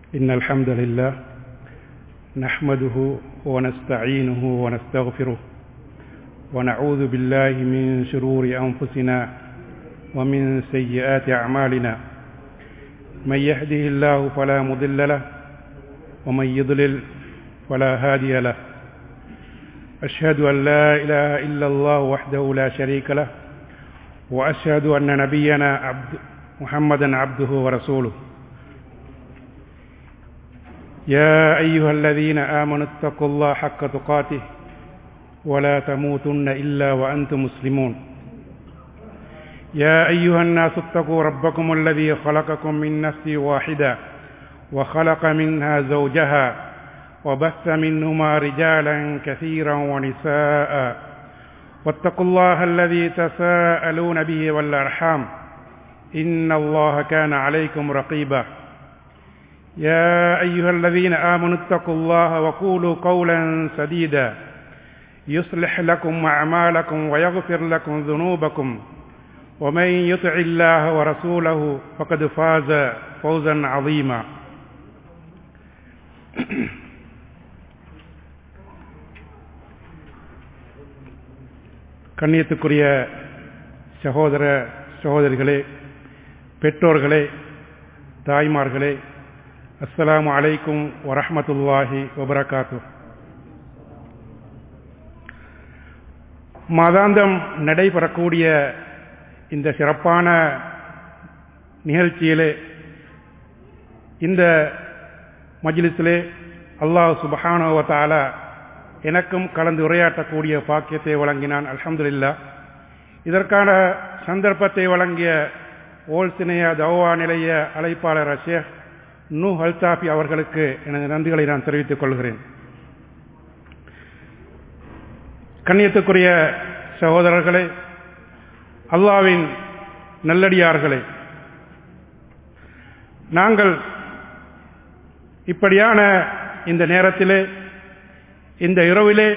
إن الحمد لله نحمده ونستعينه ونستغفره ونعوذ بالله من شرور أنفسنا ومن سيئات أعمالنا من يهده الله فلا مضل له ومن يضلل فلا هادي له أشهد أن لا إله إلا الله وحده لا شريك له وأشهد أن نبينا عبد محمدا عبده ورسوله يا أيها الذين آمنوا اتقوا الله حق تقاته ولا تموتن إلا وأنتم مسلمون يا أيها الناس اتقوا ربكم الذي خلقكم من نفس واحدة وخلق منها زوجها وبث منهما رجالا كثيرا ونساء واتقوا الله الذي تساءلون به والأرحام إن الله كان عليكم رقيبا يا أيها الذين آمنوا اتقوا الله وقولوا قولا سديدا يصلح لكم أعمالكم ويغفر لكم ذنوبكم ومن يطع الله ورسوله فقد فاز فوزا عظيما கண்ணியத்துக்குரிய சகோதர சகோதரிகளே பெற்றோர்களே தாய்மார்களே அஸ்ஸலாமு அலைக்கும் வரஹமத்துல்லாஹி வபரகாத்து மாதாந்தம் நடைபெறக்கூடிய இந்த சிறப்பான நிகழ்ச்சியிலே இந்த மஜ்லிஸிலே அல்லாஹ் சுபஹானுவத்தாலா எனக்கும் கலந்து உரையாற்றக்கூடிய பாக்கியத்தை வழங்கினான் அலமதுல்லா இதற்கான சந்தர்ப்பத்தை வழங்கிய ஓல்சினைய தவா நிலைய அழைப்பாளர் ஷேக் நூ அல்தாஃபி அவர்களுக்கு எனது நன்றிகளை நான் தெரிவித்துக் கொள்கிறேன் கண்ணியத்துக்குரிய சகோதரர்களே அல்லாவின் நல்லடியார்களே நாங்கள் இப்படியான இந்த நேரத்திலே இந்த இரவிலே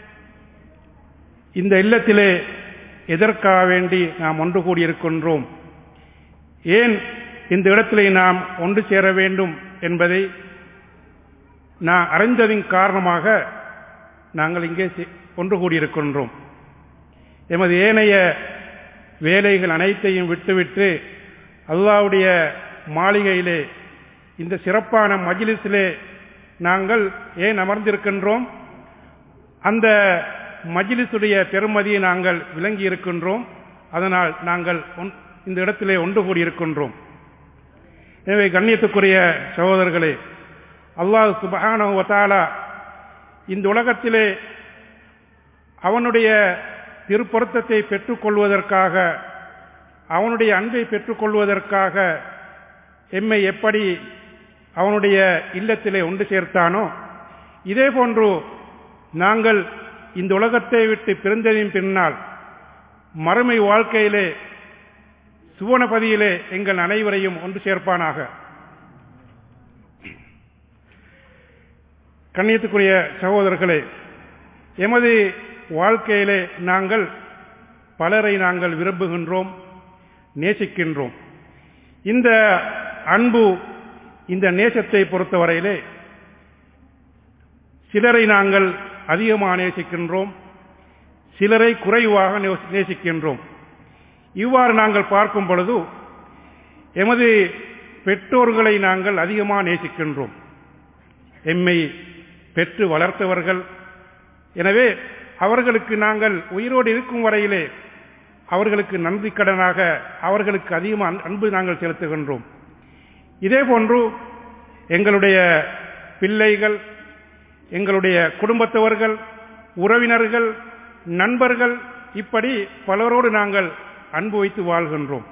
இந்த இல்லத்திலே எதற்காக வேண்டி நாம் ஒன்று கூடியிருக்கின்றோம் ஏன் இந்த இடத்திலே நாம் ஒன்று சேர வேண்டும் என்பதை நான் அறிந்ததின் காரணமாக நாங்கள் இங்கே ஒன்று கூடியிருக்கின்றோம் எமது ஏனைய வேலைகள் அனைத்தையும் விட்டுவிட்டு அல்லாவுடைய மாளிகையிலே இந்த சிறப்பான மஜிலிஸிலே நாங்கள் ஏன் அமர்ந்திருக்கின்றோம் அந்த மஜிலிசுடைய பெருமதியை நாங்கள் விளங்கி இருக்கின்றோம் அதனால் நாங்கள் இந்த இடத்திலே ஒன்று கூடியிருக்கின்றோம் எனவே கண்ணியத்துக்குரிய சகோதரர்களே அல்லாஹ் சுபஹானவத்தாலா இந்த உலகத்திலே அவனுடைய திருப்பொருத்தத்தை பெற்றுக்கொள்வதற்காக அவனுடைய அன்பை பெற்றுக்கொள்வதற்காக எம்மை எப்படி அவனுடைய இல்லத்திலே ஒன்று சேர்த்தானோ இதே போன்று நாங்கள் இந்த உலகத்தை விட்டு பிறந்ததின் பின்னால் மறுமை வாழ்க்கையிலே சுவனபதியிலே எங்கள் அனைவரையும் ஒன்று சேர்ப்பானாக கண்ணியத்துக்குரிய சகோதரர்களே எமது வாழ்க்கையிலே நாங்கள் பலரை நாங்கள் விரும்புகின்றோம் நேசிக்கின்றோம் இந்த அன்பு இந்த நேசத்தை பொறுத்தவரையிலே சிலரை நாங்கள் அதிகமாக நேசிக்கின்றோம் சிலரை குறைவாக நேசிக்கின்றோம் இவ்வாறு நாங்கள் பார்க்கும் பொழுது எமது பெற்றோர்களை நாங்கள் அதிகமாக நேசிக்கின்றோம் எம்மை பெற்று வளர்த்தவர்கள் எனவே அவர்களுக்கு நாங்கள் உயிரோடு இருக்கும் வரையிலே அவர்களுக்கு நன்றி கடனாக அவர்களுக்கு அதிகமாக அன்பு நாங்கள் செலுத்துகின்றோம் இதே போன்று எங்களுடைய பிள்ளைகள் எங்களுடைய குடும்பத்தவர்கள் உறவினர்கள் நண்பர்கள் இப்படி பலரோடு நாங்கள் அன்பு வைத்து வாழ்கின்றோம்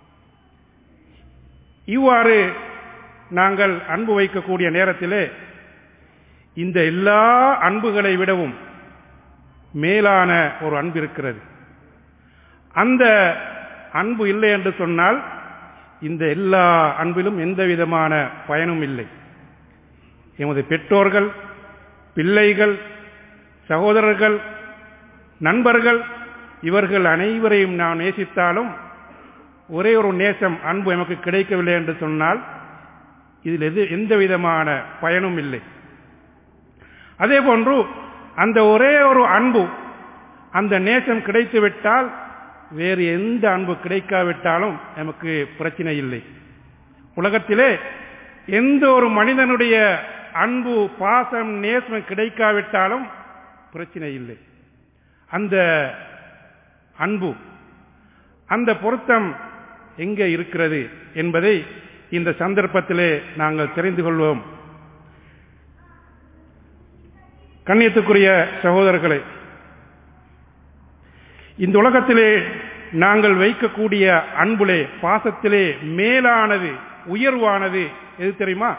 இவ்வாறு நாங்கள் அன்பு வைக்கக்கூடிய நேரத்திலே இந்த எல்லா அன்புகளை விடவும் மேலான ஒரு அன்பு இருக்கிறது அந்த அன்பு இல்லை என்று சொன்னால் இந்த எல்லா அன்பிலும் எந்த விதமான பயனும் இல்லை எமது பெற்றோர்கள் பிள்ளைகள் சகோதரர்கள் நண்பர்கள் இவர்கள் அனைவரையும் நாம் நேசித்தாலும் ஒரே ஒரு நேசம் அன்பு எமக்கு கிடைக்கவில்லை என்று சொன்னால் இதில் எது எந்த விதமான பயனும் இல்லை அதே போன்று அந்த ஒரே ஒரு அன்பு அந்த நேசம் கிடைத்து விட்டால் வேறு எந்த அன்பு கிடைக்காவிட்டாலும் நமக்கு பிரச்சனை இல்லை உலகத்திலே எந்த ஒரு மனிதனுடைய அன்பு பாசம் நேசம் கிடைக்காவிட்டாலும் பிரச்சனை இல்லை அந்த அன்பு அந்த பொருத்தம் எங்கே இருக்கிறது என்பதை இந்த சந்தர்ப்பத்திலே நாங்கள் தெரிந்து கொள்வோம் கண்ணியத்துக்குரிய சகோதரர்களே இந்த உலகத்திலே நாங்கள் வைக்கக்கூடிய அன்புலே பாசத்திலே மேலானது உயர்வானது எது தெரியுமா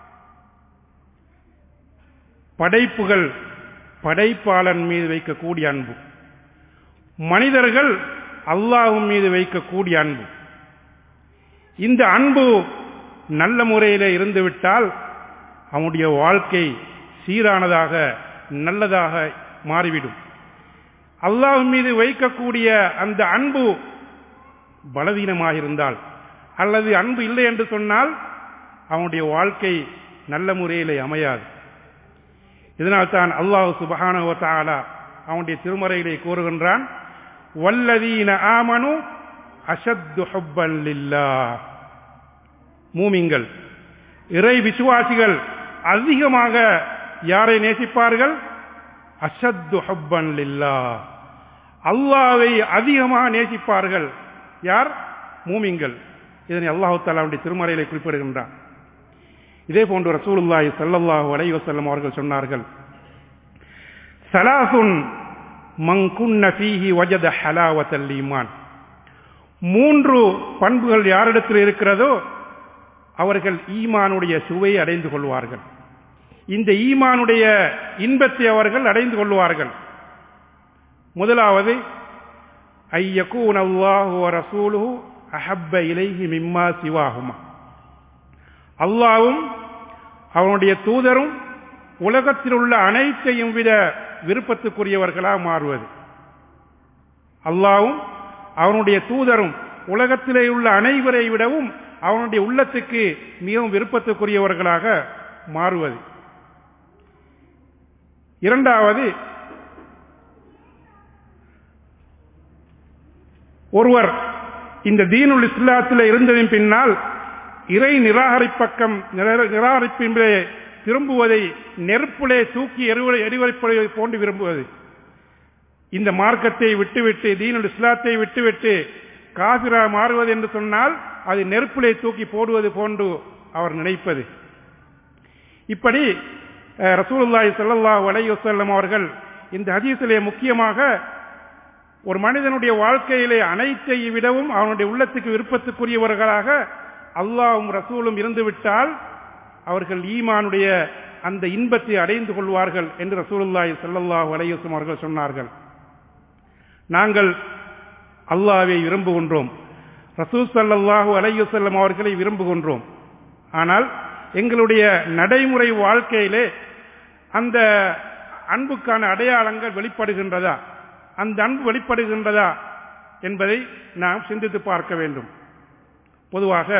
படைப்புகள் படைப்பாளன் மீது வைக்கக்கூடிய அன்பு மனிதர்கள் அல்லாஹும் மீது வைக்கக்கூடிய அன்பு இந்த அன்பு நல்ல முறையில் இருந்துவிட்டால் அவனுடைய வாழ்க்கை சீரானதாக நல்லதாக மாறிவிடும் அல்லாஹ் மீது வைக்கக்கூடிய அந்த அன்பு பலவீனமாக இருந்தால் அல்லது அன்பு இல்லை என்று சொன்னால் அவனுடைய வாழ்க்கை நல்ல முறையில் அமையாது இதனால் தான் அல்லாஹ் சுபஹான அவனுடைய திருமறையிலே கூறுகின்றான் வல்லதீன ஆமனு அஷத்து ஹுப்பன் லில்லா மூமிங்கள் இறை விசுவாசிகள் அதிகமாக யாரை நேசிப்பார்கள் அஷத்து ஹுப்பன் லில்லா அல்லாவை அதிகமாக நேசிப்பார்கள் யார் மூமிங்கள் இதனை அல்லாஹு தாலாவுடைய திருமறையிலே குறிப்பிடுகின்றான் இதே போன்று ரசூலுல்லாஹி ஸல்லல்லாஹு அலைஹி வஸல்லம் அவர்கள் சொன்னார்கள் சலாசுன் மங்குன்ன ஃபீஹி வஜத ஹலாவத்தல் ஈமான் மூன்று பண்புகள் யாரிடத்தில் இருக்கிறதோ அவர்கள் ஈமானுடைய சுவை அடைந்து கொள்வார்கள் இந்த ஈமானுடைய இன்பத்தை அவர்கள் அடைந்து கொள்வார்கள் முதலாவது ஐயக்கூன் அல்லாஹு ரசூலுஹு அஹப்ப இலைஹி மிம்மா சிவாகுமா அல்லாவும் அவனுடைய தூதரும் உலகத்தில் உள்ள அனைத்தையும் விட விருப்பத்துக்குரியவர்களாக மாறுவது அல்லாவும் அவனுடைய தூதரும் உலகத்திலே உள்ள அனைவரை விடவும் அவனுடைய உள்ளத்துக்கு மிகவும் விருப்பத்துக்குரியவர்களாக மாறுவது இரண்டாவது ஒருவர் இந்த தீனுல் இஸ்லாத்தில் இருந்ததின் பின்னால் இறை நிராகரிப்பக்கம் நிராகரிப்பின்பே திரும்புவதை நெருப்பிலே தூக்கி எரிவலை எரிவலைப்பதை போன்று விரும்புவது இந்த மார்க்கத்தை விட்டுவிட்டு தீனுல் இஸ்லாத்தை விட்டுவிட்டு காபிரா மாறுவது என்று சொன்னால் அது நெருப்பிலே தூக்கி போடுவது போன்று அவர் நினைப்பது இப்படி ரசூலுல்லாஹி ஸல்லல்லாஹு அலைஹி வஸல்லம் அவர்கள் இந்த ஹதீஸிலே முக்கியமாக ஒரு மனிதனுடைய வாழ்க்கையிலே அனைத்தை விடவும் அவனுடைய உள்ளத்துக்கு விருப்பத்துக்குரியவர்களாக அல்லாஹும் ரசூலும் இருந்துவிட்டால் அவர்கள் ஈமானுடைய அந்த இன்பத்தை அடைந்து கொள்வார்கள் என்று ரசூலுல்லாஹி ஸல்லல்லாஹு அலைஹி வஸல்லம் அவர்கள் சொன்னார்கள் நாங்கள் அல்லாஹ்வை விரும்புகின்றோம் ரசூல் ஸல்லல்லாஹு அலைஹி வஸல்லம் அவர்களை விரும்புகின்றோம் ஆனால் எங்களுடைய நடைமுறை வாழ்க்கையிலே அந்த அன்புக்கான அடையாளங்கள் வெளிப்படுகின்றதா அந்த அன்பு வெளிப்படுகின்றதா என்பதை நாம் சிந்தித்து பார்க்க வேண்டும் பொதுவாக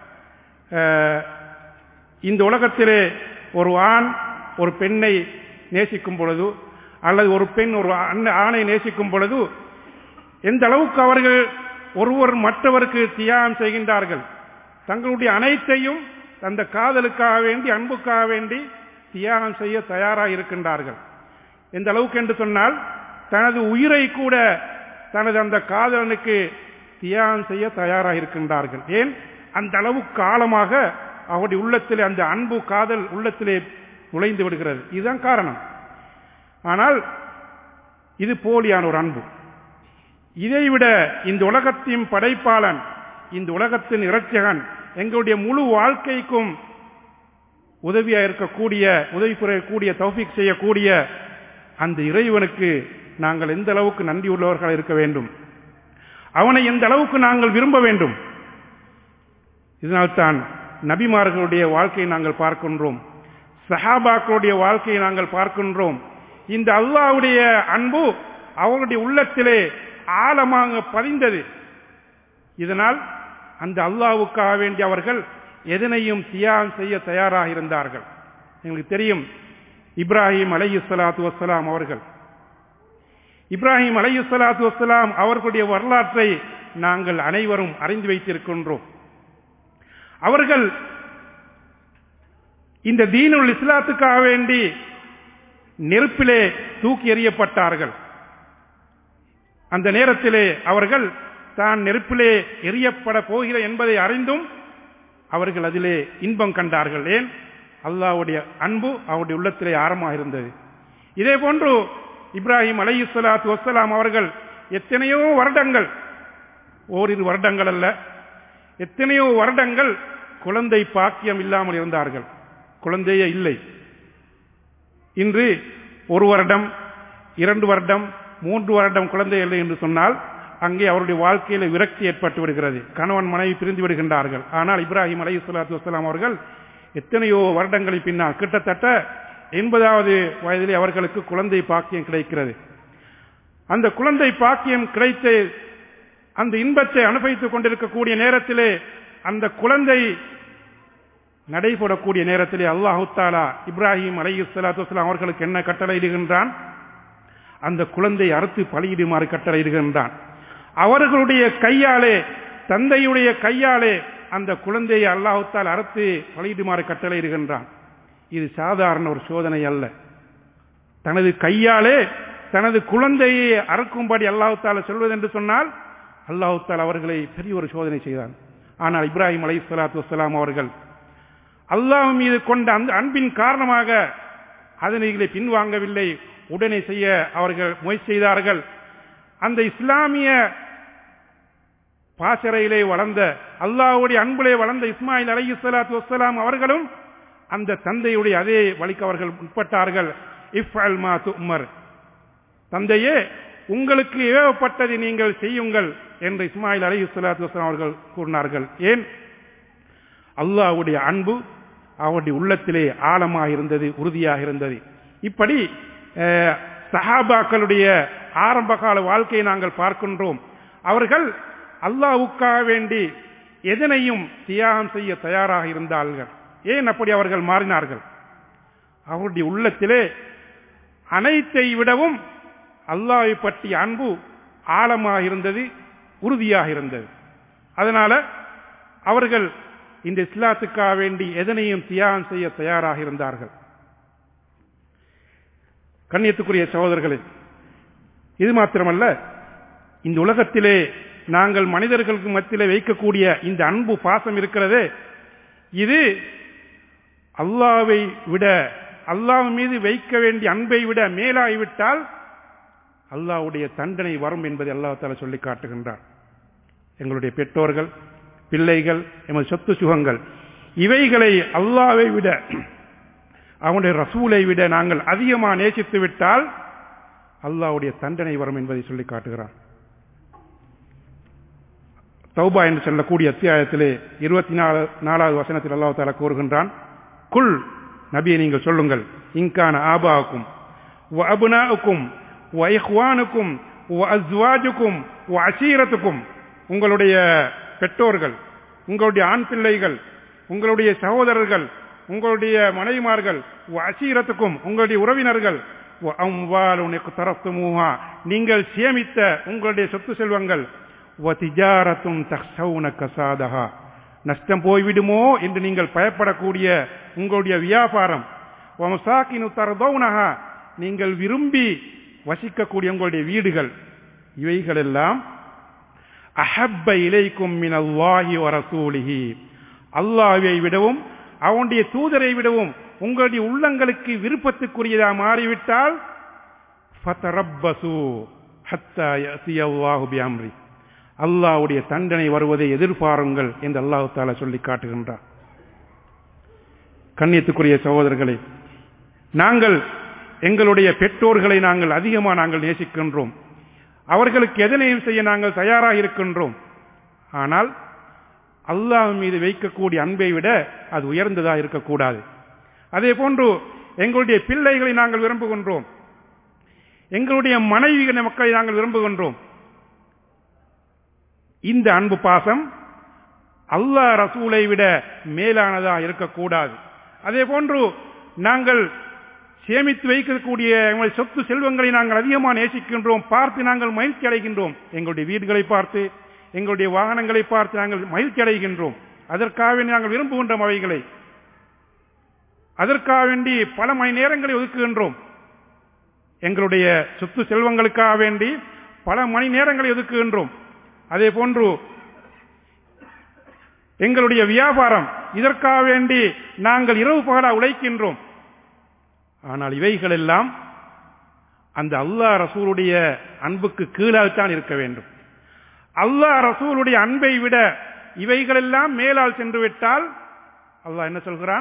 இந்த உலகத்திலே ஒரு ஆண் ஒரு பெண்ணை நேசிக்கும் பொழுது அல்லது ஒரு பெண் ஒரு ஆணை நேசிக்கும் பொழுது எந்த அளவுக்கு அவர்கள் ஒருவர் மற்றவருக்கு தியாகம் செய்கின்றார்கள் தங்களுடைய அனைத்தையும் அந்த காதலுக்காக வேண்டி அன்புக்காக வேண்டி தியாகம் செய்ய தயாராக இருக்கின்றார்கள் எந்த அளவுக்கு என்று சொன்னால் தனது உயிரை கூட தனது அந்த காதலனுக்கு தியாகம் செய்ய தயாராக இருக்கின்றார்கள் ஏன் அந்த அளவு காலமாக அவருடைய உள்ளத்திலே அந்த அன்பு காதல் உள்ளத்திலே நுழைந்து விடுகிறது இதுதான் காரணம் ஆனால் இது போலியான ஒரு அன்பு இதைவிட இந்த உலகத்தின் படைப்பாளன் இந்த உலகத்தின் இரட்சகன் எங்களுடைய முழு வாழ்க்கைக்கும் உதவியா இருக்கக்கூடிய உதவி புரியக்கூடிய தௌஃபிக் செய்யக்கூடிய அந்த இறைவனுக்கு நாங்கள் எந்த அளவுக்கு நன்றி உள்ளவர்கள் இருக்க வேண்டும் அவனை எந்த அளவுக்கு நாங்கள் விரும்ப வேண்டும் இதனால்தான் நபிமார்களுடைய வாழ்க்கையை நாங்கள் பார்க்கின்றோம் சஹாபாக்களுடைய வாழ்க்கையை நாங்கள் பார்க்கின்றோம் இந்த அல்லாவுடைய அன்பு அவர்களுடைய உள்ளத்திலே ஆழமாக பதிந்தது இதனால் அந்த அல்லாவுக்காக வேண்டி அவர்கள் எதனையும் தியாகம் செய்ய தயாராக இருந்தார்கள் எங்களுக்கு தெரியும் இப்ராஹிம் அலையு சலாத்து வசலாம் அவர்கள் இப்ராஹிம் அலையு சலாத்து வசலாம் அவர்களுடைய வரலாற்றை நாங்கள் அனைவரும் அறிந்து வைத்திருக்கின்றோம் அவர்கள் இந்த தீனுல் இஸ்லாத்துக்காக வேண்டி நெருப்பிலே தூக்கி எறியப்பட்டார்கள் அந்த நேரத்திலே அவர்கள் தான் நெருப்பிலே எரியப்பட போகிற என்பதை அறிந்தும் அவர்கள் அதிலே இன்பம் கண்டார்கள் ஏன் அல்லாவுடைய அன்பு அவருடைய உள்ளத்திலே ஆரமாக இருந்தது இதே போன்று இப்ராஹிம் அலை சலாத்து வசலாம் அவர்கள் எத்தனையோ வருடங்கள் ஓரிரு வருடங்கள் அல்ல எத்தனையோ வருடங்கள் குழந்தை பாக்கியம் இல்லாமல் இருந்தார்கள் குழந்தையே இல்லை இன்று ஒரு வருடம் இரண்டு வருடம் மூன்று வருடம் குழந்தை இல்லை என்று சொன்னால் அங்கே அவருடைய வாழ்க்கையில விரக்தி ஏற்பட்டு விடுகிறது கணவன் மனைவி பிரிந்து விடுகின்றார்கள் ஆனால் இப்ராஹிம் அலை சலாத்து வசலாம் அவர்கள் எத்தனையோ வருடங்களின் பின்னால் கிட்டத்தட்ட எண்பதாவது வயதிலே அவர்களுக்கு குழந்தை பாக்கியம் கிடைக்கிறது அந்த குழந்தை பாக்கியம் கிடைத்து அந்த இன்பத்தை அனுபவித்துக் கொண்டிருக்கக்கூடிய நேரத்திலே அந்த குழந்தை நடைபெறக்கூடிய நேரத்திலே அல்லாஹு தாலா இப்ராஹிம் அலை சலாத்து வசலாம் அவர்களுக்கு என்ன கட்டளையிடுகின்றான் அந்த குழந்தை அறுத்து பலியிடுமாறு கட்டளையிடுகின்றான் அவர்களுடைய கையாலே தந்தையுடைய கையாலே அந்த குழந்தையை அல்லாஹுத்தால் அறுத்து பலியிடுமாறு கட்டளையிடுகின்றான் இது சாதாரண ஒரு சோதனை அல்ல தனது கையாலே தனது குழந்தையை அறுக்கும்படி அல்லாஹுத்தால சொல்வது என்று சொன்னால் அல்லாஹுத்தால் அவர்களை பெரிய ஒரு சோதனை செய்தான் ஆனால் இப்ராஹிம் அலை சலாத்து வலாம் அவர்கள் அல்லாஹ் மீது கொண்ட அந்த அன்பின் காரணமாக அதனை பின்வாங்கவில்லை உடனே செய்ய அவர்கள் முயற்சி செய்தார்கள் அந்த இஸ்லாமிய பாசறையிலே வளர்ந்த அல்லாவுடைய அன்புலே வளர்ந்த இஸ்மாயில் அலை சலாத்து வசலாம் அவர்களும் அந்த தந்தையுடைய அதே வழிக்கு அவர்கள் உட்பட்டார்கள் இஃப் அல் மா உமர் தந்தையே உங்களுக்கு ஏவப்பட்டதை நீங்கள் செய்யுங்கள் என்று இஸ்மாயில் அலி சலாத்து வசலாம் அவர்கள் கூறினார்கள் ஏன் அல்லாவுடைய அன்பு அவருடைய உள்ளத்திலே ஆழமாக இருந்தது உறுதியாக இருந்தது இப்படி சஹாபாக்களுடைய ஆரம்ப கால வாழ்க்கையை நாங்கள் பார்க்கின்றோம் அவர்கள் அல்லாவுக்காக வேண்டி எதனையும் தியாகம் செய்ய தயாராக இருந்தார்கள் ஏன் அப்படி அவர்கள் மாறினார்கள் அவருடைய உள்ளத்திலே அனைத்தை விடவும் அல்லாவை பற்றிய அன்பு ஆழமாக இருந்தது உறுதியாக இருந்தது அதனால அவர்கள் இந்த இஸ்லாத்துக்காக வேண்டி எதனையும் தியாகம் செய்ய தயாராக இருந்தார்கள் கண்ணியத்துக்குரிய சகோதரர்களே இது மாத்திரமல்ல இந்த உலகத்திலே நாங்கள் மனிதர்களுக்கு மத்தியிலே வைக்கக்கூடிய இந்த அன்பு பாசம் இருக்கிறதே இது அல்லாவை விட அல்லாஹ் மீது வைக்க வேண்டிய அன்பை விட மேலாகிவிட்டால் அல்லாவுடைய தண்டனை வரும் என்பதை அல்லாஹால சொல்லி காட்டுகின்றார் எங்களுடைய பெற்றோர்கள் பிள்ளைகள் எமது சொத்து சுகங்கள் இவைகளை அல்லாவை விட அவனுடைய ரசூலை விட நாங்கள் அதிகமாக நேசித்து விட்டால் அல்லாவுடைய தண்டனை வரும் என்பதை சொல்லி காட்டுகிறான் தௌபா என்று சொல்லக்கூடிய அத்தியாயத்திலே இருபத்தி நாலு நாலாவது வசனத்தில் அல்லாஹ் தாலா கூறுகின்றான் குல் நபியை நீங்கள் சொல்லுங்கள் இங்கான ஆபாவுக்கும் அபுனாவுக்கும் இஹ்வானுக்கும் அஸ்வாஜுக்கும் அசீரத்துக்கும் உங்களுடைய பெற்றோர்கள் உங்களுடைய ஆண் பிள்ளைகள் உங்களுடைய சகோதரர்கள் உங்களுடைய மனைவிமார்கள் அசீரத்துக்கும் உங்களுடைய உறவினர்கள் தரத்துமுகா நீங்கள் சேமித்த உங்களுடைய சொத்து செல்வங்கள் கசாதகா நஷ்டம் போய்விடுமோ என்று நீங்கள் பயப்படக்கூடிய உங்களுடைய வியாபாரம் தரதௌனகா நீங்கள் விரும்பி வசிக்கக்கூடிய உங்களுடைய வீடுகள் இவைகள் எல்லாம் அஹப்ப இலைக்கும் மின் அல்லாஹி வரசூலிஹி அல்லாஹை விடவும் அவனுடைய தூதரை விடவும் உங்களுடைய உள்ளங்களுக்கு விருப்பத்துக்குரியதா மாறிவிட்டால் அல்லாவுடைய தண்டனை வருவதை எதிர்பாருங்கள் என்று அல்லாஹு தாலா சொல்லி காட்டுகின்றார் கண்ணியத்துக்குரிய சகோதரர்களே நாங்கள் எங்களுடைய பெற்றோர்களை நாங்கள் அதிகமாக நாங்கள் நேசிக்கின்றோம் அவர்களுக்கு எதனையும் செய்ய நாங்கள் தயாராக இருக்கின்றோம் ஆனால் அல்லாஹ் மீது வைக்கக்கூடிய அன்பை விட அது உயர்ந்ததாக இருக்கக்கூடாது அதே போன்று எங்களுடைய பிள்ளைகளை நாங்கள் விரும்புகின்றோம் எங்களுடைய மனைவி மக்களை நாங்கள் விரும்புகின்றோம் இந்த அன்பு பாசம் அல்லாஹ் ரசூலை விட மேலானதா இருக்கக்கூடாது அதே போன்று நாங்கள் சேமித்து வைக்கக்கூடிய எங்களுடைய சொத்து செல்வங்களை நாங்கள் அதிகமாக நேசிக்கின்றோம் பார்த்து நாங்கள் மகிழ்ச்சி அடைகின்றோம் எங்களுடைய வீடுகளை பார்த்து எங்களுடைய வாகனங்களை பார்த்து நாங்கள் மகிழ்ச்சி அடைகின்றோம் அதற்காக வேண்டி நாங்கள் விரும்புகின்றோம் அவைகளை அதற்காக வேண்டி பல மணி நேரங்களை ஒதுக்குகின்றோம் எங்களுடைய சொத்து செல்வங்களுக்காக வேண்டி பல மணி நேரங்களை ஒதுக்குகின்றோம் அதே போன்று எங்களுடைய வியாபாரம் இதற்காக வேண்டி நாங்கள் இரவு பகலா உழைக்கின்றோம் ஆனால் இவைகள் எல்லாம் அந்த அல்லாஹ் ரசூலுடைய அன்புக்கு கீழால்தான் இருக்க வேண்டும் அல்லாஹ் ரசூலுடைய அன்பை விட இவைகளெல்லாம் மேலால் சென்று விட்டால் அல்லாஹ் என்ன சொல்கிறான்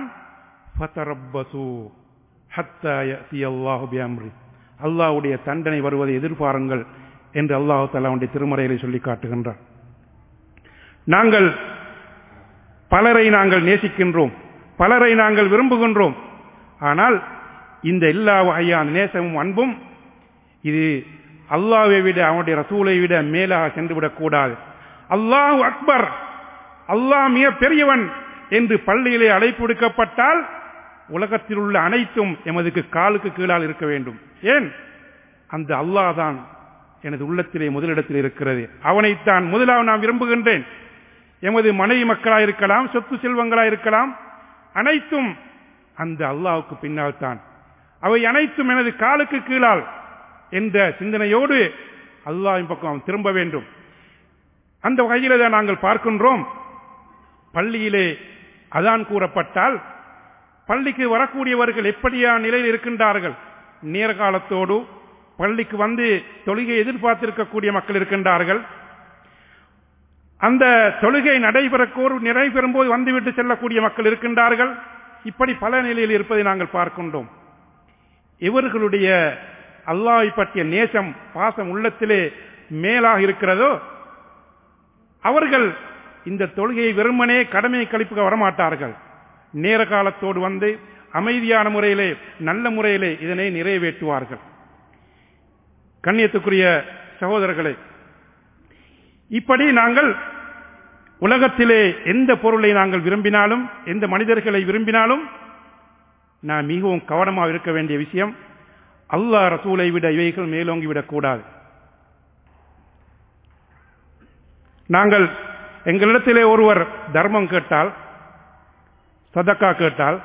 அல்லாஹுடைய தண்டனை வருவதை எதிர்பாருங்கள் என்று அல்லாஹு தலாவுடைய திருமறையிலே சொல்லி காட்டுகின்றார் நாங்கள் பலரை நாங்கள் நேசிக்கின்றோம் பலரை நாங்கள் விரும்புகின்றோம் ஆனால் இந்த எல்லா வகையான நேசமும் அன்பும் இது அல்லாவை விட அவனுடைய ரசூலை விட மேலாக சென்றுவிடக் கூடாது அல்லாஹ் அக்பர் அல்லாஹ் மிக பெரியவன் என்று பள்ளியிலே அழைப்பு விடுக்கப்பட்டால் உலகத்தில் உள்ள அனைத்தும் எமதுக்கு காலுக்கு கீழால் இருக்க வேண்டும் ஏன் அந்த அல்லாஹ் தான் எனது உள்ளத்திலே முதலிடத்தில் இருக்கிறது அவனைத்தான் முதலாக நான் விரும்புகின்றேன் எமது மனைவி மக்களாக இருக்கலாம் சொத்து செல்வங்களாக இருக்கலாம் அனைத்தும் அந்த அல்லாவுக்கு பின்னால் தான் அவை அனைத்தும் எனது காலுக்கு கீழால் என்ற சிந்தனையோடு அல்லாவின் பக்கம் திரும்ப வேண்டும் அந்த வகையில தான் நாங்கள் பார்க்கின்றோம் பள்ளியிலே அதான் கூறப்பட்டால் பள்ளிக்கு வரக்கூடியவர்கள் எப்படியா நிலையில் இருக்கின்றார்கள் நேர காலத்தோடு பள்ளிக்கு வந்து தொழுகை எதிர்பார்த்திருக்கக்கூடிய மக்கள் இருக்கின்றார்கள் அந்த தொழுகை நடைபெறக்கூறு நிறைவேறும் போது வந்துவிட்டு செல்லக்கூடிய மக்கள் இருக்கின்றார்கள் இப்படி பல நிலையில் இருப்பதை நாங்கள் பார்க்கின்றோம் இவர்களுடைய அல்லாவை பற்றிய நேசம் பாசம் உள்ளத்திலே மேலாக இருக்கிறதோ அவர்கள் இந்த தொழுகையை வெறுமனே கடமையை கழிப்புக வரமாட்டார்கள் நேர காலத்தோடு வந்து அமைதியான முறையிலே நல்ல முறையிலே இதனை நிறைவேற்றுவார்கள் கண்ணியத்துக்குரிய சகோதரர்களை இப்படி நாங்கள் உலகத்திலே எந்த பொருளை நாங்கள் விரும்பினாலும் எந்த மனிதர்களை விரும்பினாலும் நான் மிகவும் கவனமாக இருக்க வேண்டிய விஷயம் அல்லாஹ் ரசூலை விட இவைகள் மேலோங்கி விடக்கூடாது நாங்கள் எங்களிடத்திலே ஒருவர் தர்மம் கேட்டால் சதக்கா கேட்டால்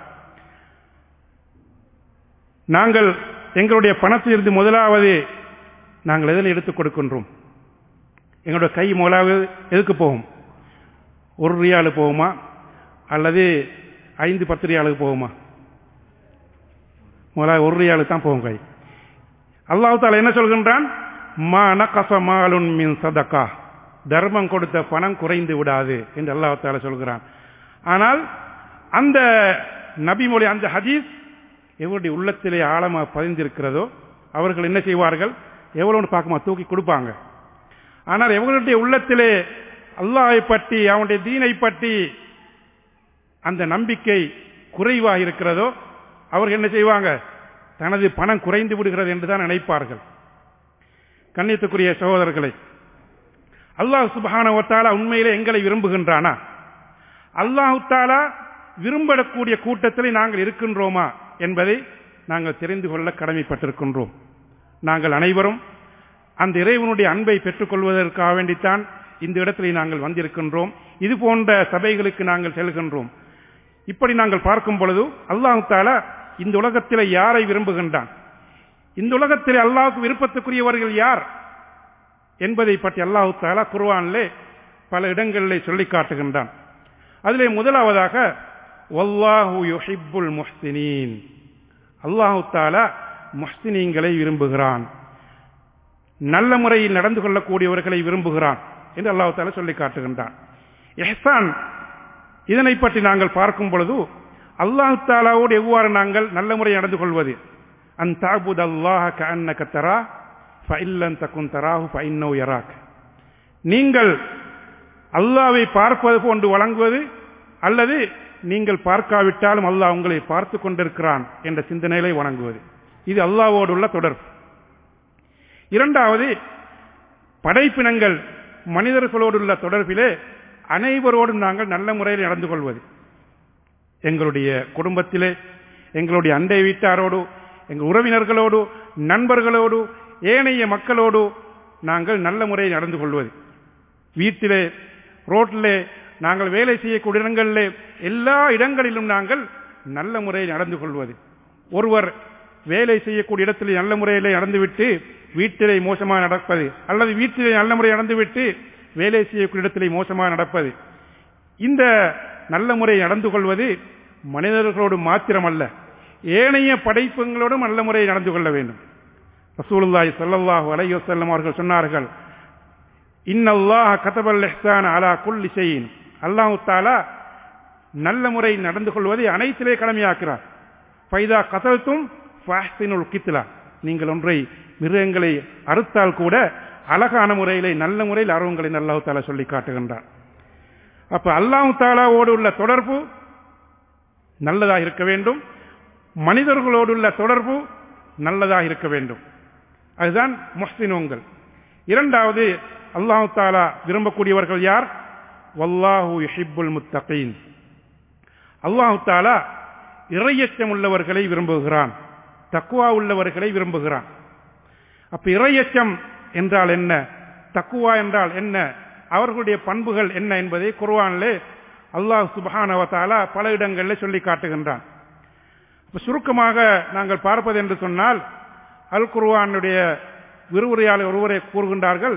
நாங்கள் எங்களுடைய பணத்திலிருந்து முதலாவது நாங்கள் எதில் எடுத்துக் கொடுக்கின்றோம் எங்களுடைய கை முதலாவது எதுக்கு போகும் ஒரு ரியாலு போகுமா அல்லது ஐந்து பத்து ரியாலுக்கு போகுமா முதலாவது ஒரு ரியாலுக்கு தான் போகும் கை அல்லாஹு தாலா என்ன சொல்கின்றான் மா நகசமாலுன் மின் சதக்கா தர்மம் கொடுத்த பணம் குறைந்து விடாது என்று அல்லாஹு தாலா சொல்கிறான் ஆனால் அந்த நபிமொழி அந்த ஹதீஸ் எவருடைய உள்ளத்திலே ஆழமாக பதிந்திருக்கிறதோ அவர்கள் என்ன செய்வார்கள் எவ்வளோன்னு பார்க்குமா தூக்கி கொடுப்பாங்க ஆனால் எவர்களுடைய உள்ளத்திலே அல்லாஹை பற்றி அவனுடைய தீனை பற்றி அந்த நம்பிக்கை குறைவாக இருக்கிறதோ அவர்கள் என்ன செய்வாங்க தனது பணம் குறைந்து விடுகிறது என்று தான் நினைப்பார்கள் கண்ணியத்துக்குரிய சகோதரர்களை அல்லாஹ் சுபானவத்தாலா உண்மையிலே எங்களை விரும்புகின்றானா அல்லாஹு தாலா விரும்பக்கூடிய கூட்டத்தில் நாங்கள் இருக்கின்றோமா என்பதை நாங்கள் தெரிந்து கொள்ள கடமைப்பட்டிருக்கின்றோம் நாங்கள் அனைவரும் அந்த இறைவனுடைய அன்பை பெற்றுக்கொள்வதற்காக வேண்டித்தான் இந்த இடத்திலே நாங்கள் வந்திருக்கின்றோம் இது போன்ற சபைகளுக்கு நாங்கள் செல்கின்றோம் இப்படி நாங்கள் பார்க்கும் பொழுது அல்லாஹு தாலா இந்த உலகத்தில் யாரை விரும்புகின்றான் இந்த உலகத்தில் அல்லாஹுக்கு விருப்பத்துக்குரியவர்கள் யார் என்பதை பற்றி அல்லாஹு தாலா குர்வானிலே பல இடங்களிலே சொல்லி காட்டுகின்றான் அதிலே முதலாவதாக வல்லாஹு யுஹிப்புல் முஹ்சினீன் அல்லாஹு தாலா முஹ்சினீங்களை விரும்புகிறான் நல்ல முறையில் நடந்து கொள்ளக்கூடியவர்களை விரும்புகிறான் என்று அல்லாஹு தாலா சொல்லி காட்டுகின்றான் எஹ்சான் இதனை பற்றி நாங்கள் பார்க்கும் பொழுது அல்லாஹு தாலாவோடு எவ்வாறு நாங்கள் நல்ல முறை நடந்து கொள்வது அன் தாபுத் அல்லாஹ கண்ணக தரா ஃபைல்லன் தக்குன் தராஹு ஃபைன்னோ யராக் நீங்கள் அல்லாவை பார்ப்பது போன்று வழங்குவது அல்லது நீங்கள் பார்க்காவிட்டாலும் அல்லாஹ் உங்களை பார்த்து கொண்டிருக்கிறான் என்ற சிந்தனைகளை வணங்குவது இது அல்லாவோடு உள்ள தொடர்பு இரண்டாவது படைப்பினங்கள் மனிதர்களோடு உள்ள தொடர்பிலே அனைவரோடும் நாங்கள் நல்ல முறையில் நடந்து கொள்வது எங்களுடைய குடும்பத்திலே எங்களுடைய அண்டை வீட்டாரோடு எங்கள் உறவினர்களோடு நண்பர்களோடு ஏனைய மக்களோடு நாங்கள் நல்ல முறையில் நடந்து கொள்வது வீட்டிலே ரோட்டிலே நாங்கள் வேலை செய்யக்கூடிய இடங்களிலே எல்லா இடங்களிலும் நாங்கள் நல்ல முறையில் நடந்து கொள்வது ஒருவர் வேலை செய்யக்கூடிய இடத்திலே நல்ல முறையிலே நடந்துவிட்டு வீட்டிலே மோசமாக நடப்பது அல்லது வீட்டிலே நல்ல முறை நடந்துவிட்டு வேலை செய்யக்கூடிய இடத்திலே மோசமாக நடப்பது இந்த நல்ல முறை நடந்து கொள்வது மனிதர்களோடு மாத்திரமல்ல ஏனைய படைப்புகளோடும் நல்ல முறையை நடந்து கொள்ள வேண்டும் ரசூலுல்லாஹி ஸல்லல்லாஹு அலைஹி வஸல்லம் அவர்கள் சொன்னார்கள் இன்னல்லாஹ கதபல் இஹ்சான அலா குல்லி ஷைஇன் அல்லாஹ் தஆலா நல்ல முறை நடந்து கொள்வதை அனைத்திலே கடமையாக்கிறார் ஃபைதா கதல்தும் ஃபஹ்சினுல் கித்லா நீங்கள் ஒன்றை மிருகங்களை அறுத்தால் கூட அழகான முறையிலே நல்ல முறையில் அருவங்களை அல்லாஹ் தாலா சொல்லி காட்டுகின்றார் அப்ப அல்லாஹ் தாலாவோடு உள்ள தொடர்பு நல்லதாக இருக்க வேண்டும் மனிதர்களோடு உள்ள தொடர்பு நல்லதாக இருக்க வேண்டும் அதுதான் முஸ்லினோங்கள் இரண்டாவது அல்லாஹு தாலா விரும்பக்கூடியவர்கள் யார் வல்லாஹு யுஹிப்புல் முத்தகீன் அல்லாஹு தாலா இறையச்சம் உள்ளவர்களை விரும்புகிறான் தக்குவா உள்ளவர்களை விரும்புகிறான் அப்ப இறையச்சம் என்றால் என்ன தக்குவா என்றால் என்ன அவர்களுடைய பண்புகள் என்ன என்பதை குர்வானிலே அல்லாஹ் சுபஹானவத்தாலா பல இடங்களில் சொல்லி காட்டுகின்றான் இப்ப சுருக்கமாக நாங்கள் பார்ப்பது என்று சொன்னால் அல் குர்வானுடைய விரிவுரையாளர் ஒருவரை கூறுகின்றார்கள்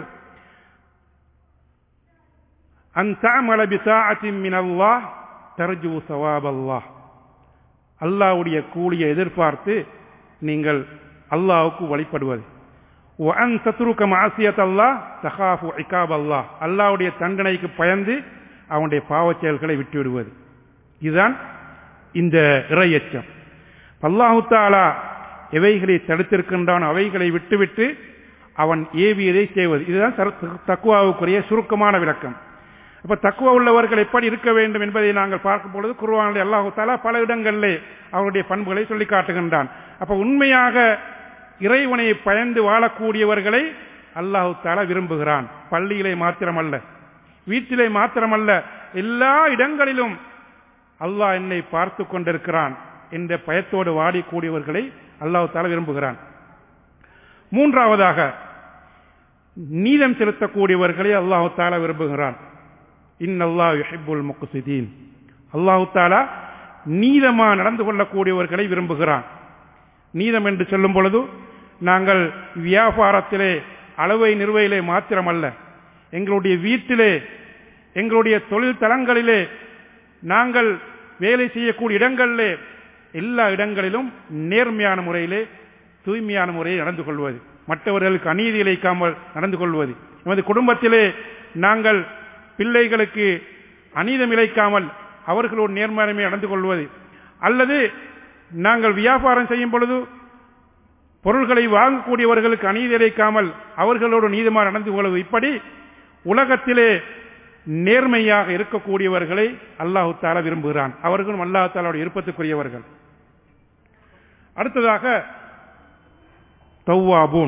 அன்தாமல பிசாஅத்தின் மின் அல்லாஹ் தர்ஜு சவாப் அல்லாஹ் அல்லாஹ்வுடைய கூலியை எதிர்பார்த்து நீங்கள் அல்லாஹ்வுக்கு வழிபடுவது அன் தத்ருக்க மாசியத் அல்லாஹ் தஹாஃபு இகாப் அல்லாஹ் அல்லாஹ்வுடைய தண்டனைக்கு பயந்து அவனுடைய பாவச் செயல்களை விட்டு விடுவது இதுதான் இந்த இறையச்சம் அல்லாஹு தாலா எவைகளை தடுத்திருக்கின்றான் அவைகளை விட்டுவிட்டு அவன் ஏவியதை செய்வது இதுதான் தக்குவாவுக்குரிய சுருக்கமான விளக்கம் அப்ப தக்குவா உள்ளவர்கள் எப்படி இருக்க வேண்டும் என்பதை நாங்கள் பார்க்கும் பொழுது குருவானில் அல்லாஹு தாலா பல இடங்களிலே அவருடைய பண்புகளை சொல்லி காட்டுகின்றான் அப்ப உண்மையாக இறைவனை பயந்து வாழக்கூடியவர்களை அல்லாஹு தாலா விரும்புகிறான் பள்ளியிலே மாத்திரமல்ல வீட்டிலே மாத்திரமல்ல எல்லா இடங்களிலும் அல்லாஹ் என்னை பார்த்து கொண்டிருக்கிறான் என்ற பயத்தோடு வாடிக்கூடியவர்களை அல்லாஹு தாலா விரும்புகிறான் மூன்றாவதாக நீதம் செலுத்தக்கூடியவர்களை அல்லாஹு தாலா விரும்புகிறான் இன்னல்லா யுஹிப்புல் முக்சிதீன் அல்லாஹு தாலா நீதமா நடந்து கொள்ளக்கூடியவர்களை விரும்புகிறான் நீதம் என்று சொல்லும் பொழுது நாங்கள் வியாபாரத்திலே அளவை நிறுவையிலே மாத்திரமல்ல எங்களுடைய வீட்டிலே எங்களுடைய தொழில் தளங்களிலே நாங்கள் வேலை செய்யக்கூடிய இடங்களிலே எல்லா இடங்களிலும் நேர்மையான முறையிலே தூய்மையான முறையில் நடந்து கொள்வது மற்றவர்களுக்கு அநீதி இழைக்காமல் நடந்து கொள்வது எமது குடும்பத்திலே நாங்கள் பிள்ளைகளுக்கு அநீதம் இழைக்காமல் அவர்களோடு நேர்மையானமே நடந்து கொள்வது அல்லது நாங்கள் வியாபாரம் செய்யும் பொழுது பொருள்களை வாங்கக்கூடியவர்களுக்கு அநீதி இழைக்காமல் அவர்களோடு நீதமாக நடந்து கொள்வது இப்படி உலகத்திலே நேர்மையாக இருக்கக்கூடியவர்களை அல்லாஹு தாலா விரும்புகிறான் அவர்களும் அல்லாஹு தாலாவோட விருப்பத்துக்குரியவர்கள் அடுத்ததாக தௌவாபூன்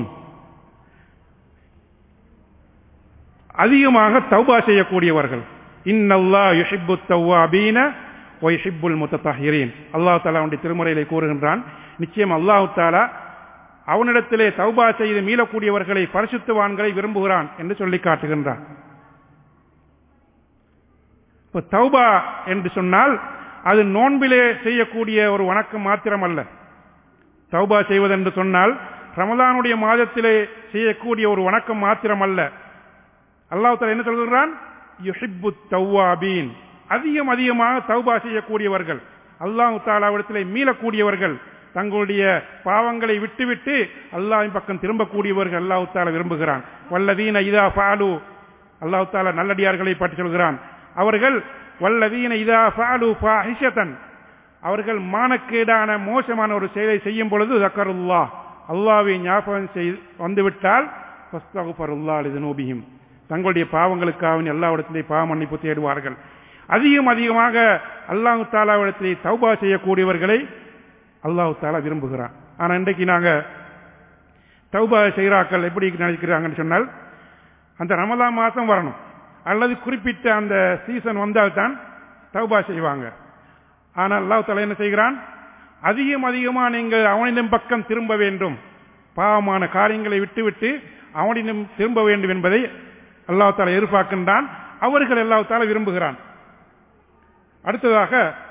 அதிகமாக தௌபா செய்யக்கூடியவர்கள் இன்னல்லா யுஹிப்பு தௌவாபீன ஒய்ஹிப்புல் முத்தஹிரீன் அல்லாஹு தாலா அவனுடைய திருமுறையிலே கூறுகின்றான் நிச்சயம் அல்லாஹு தாலா அவனிடத்திலே தௌபா செய்து மீளக்கூடியவர்களை பரிசுத்தவான்களை விரும்புகிறான் என்று சொல்லி காட்டுகின்றான் இப்ப தௌபா என்று சொன்னால் அது நோன்பிலே செய்யக்கூடிய ஒரு வணக்கம் மாத்திரமல்ல தௌபா செய்வதென்று சொன்னால் ரமலானுடைய மாதத்திலே செய்யக்கூடிய ஒரு வணக்கம் மாத்திரமல்ல அல்லாஹ் தாலா என்ன சொல்கிறான் யுஹிப்பு தௌவாபீன் அதிகம் அதிகமாக தௌபா செய்யக்கூடியவர்கள் அல்லாஹு தாலாவிடத்திலே மீளக்கூடியவர்கள் தங்களுடைய பாவங்களை விட்டுவிட்டு அல்லாஹின் பக்கம் திரும்பக்கூடியவர்கள் அல்லாஹு தாலா விரும்புகிறான் வல்லதீன இதா ஃபாலு அல்லாஹு தாலா நல்லடியார்களை பற்றி சொல்கிறான் அவர்கள் வல்லதீன இதா ஃபாலு ஃபாஹிஷதன் அவர்கள் மானக்கேடான மோசமான ஒரு செயலை செய்யும் பொழுது தக்கருல்லா அல்லாவை ஞாபகம் செய் வந்துவிட்டால் நோபியும் தங்களுடைய பாவங்களுக்காக எல்லாவிடத்திலே பாவ மன்னிப்பு தேடுவார்கள் அதிகம் அதிகமாக அல்லாஹு தாலாவிடத்திலே தௌபா செய்யக்கூடியவர்களை அல்லாஹு தாலா விரும்புகிறான் ஆனா இன்றைக்கு நாங்க தௌபா செய்கிறாக்கள் எப்படி நினைக்கிறாங்கன்னு சொன்னால் அந்த ரமலா மாசம் வரணும் அல்லது குறிப்பிட்ட அந்த சீசன் வந்தால்தான் தௌபா செய்வாங்க ஆனால் அல்லாஹ் தலா என்ன செய்கிறான் அதிகம் அதிகமா நீங்கள் அவனிடம் பக்கம் திரும்ப வேண்டும் பாவமான காரியங்களை விட்டுவிட்டு அவனிடம் திரும்ப வேண்டும் என்பதை அல்லாஹ் தாலா எதிர்பார்க்கின்றான் அவர்கள் அல்லாஹ் தாலா விரும்புகிறான் அடுத்ததாக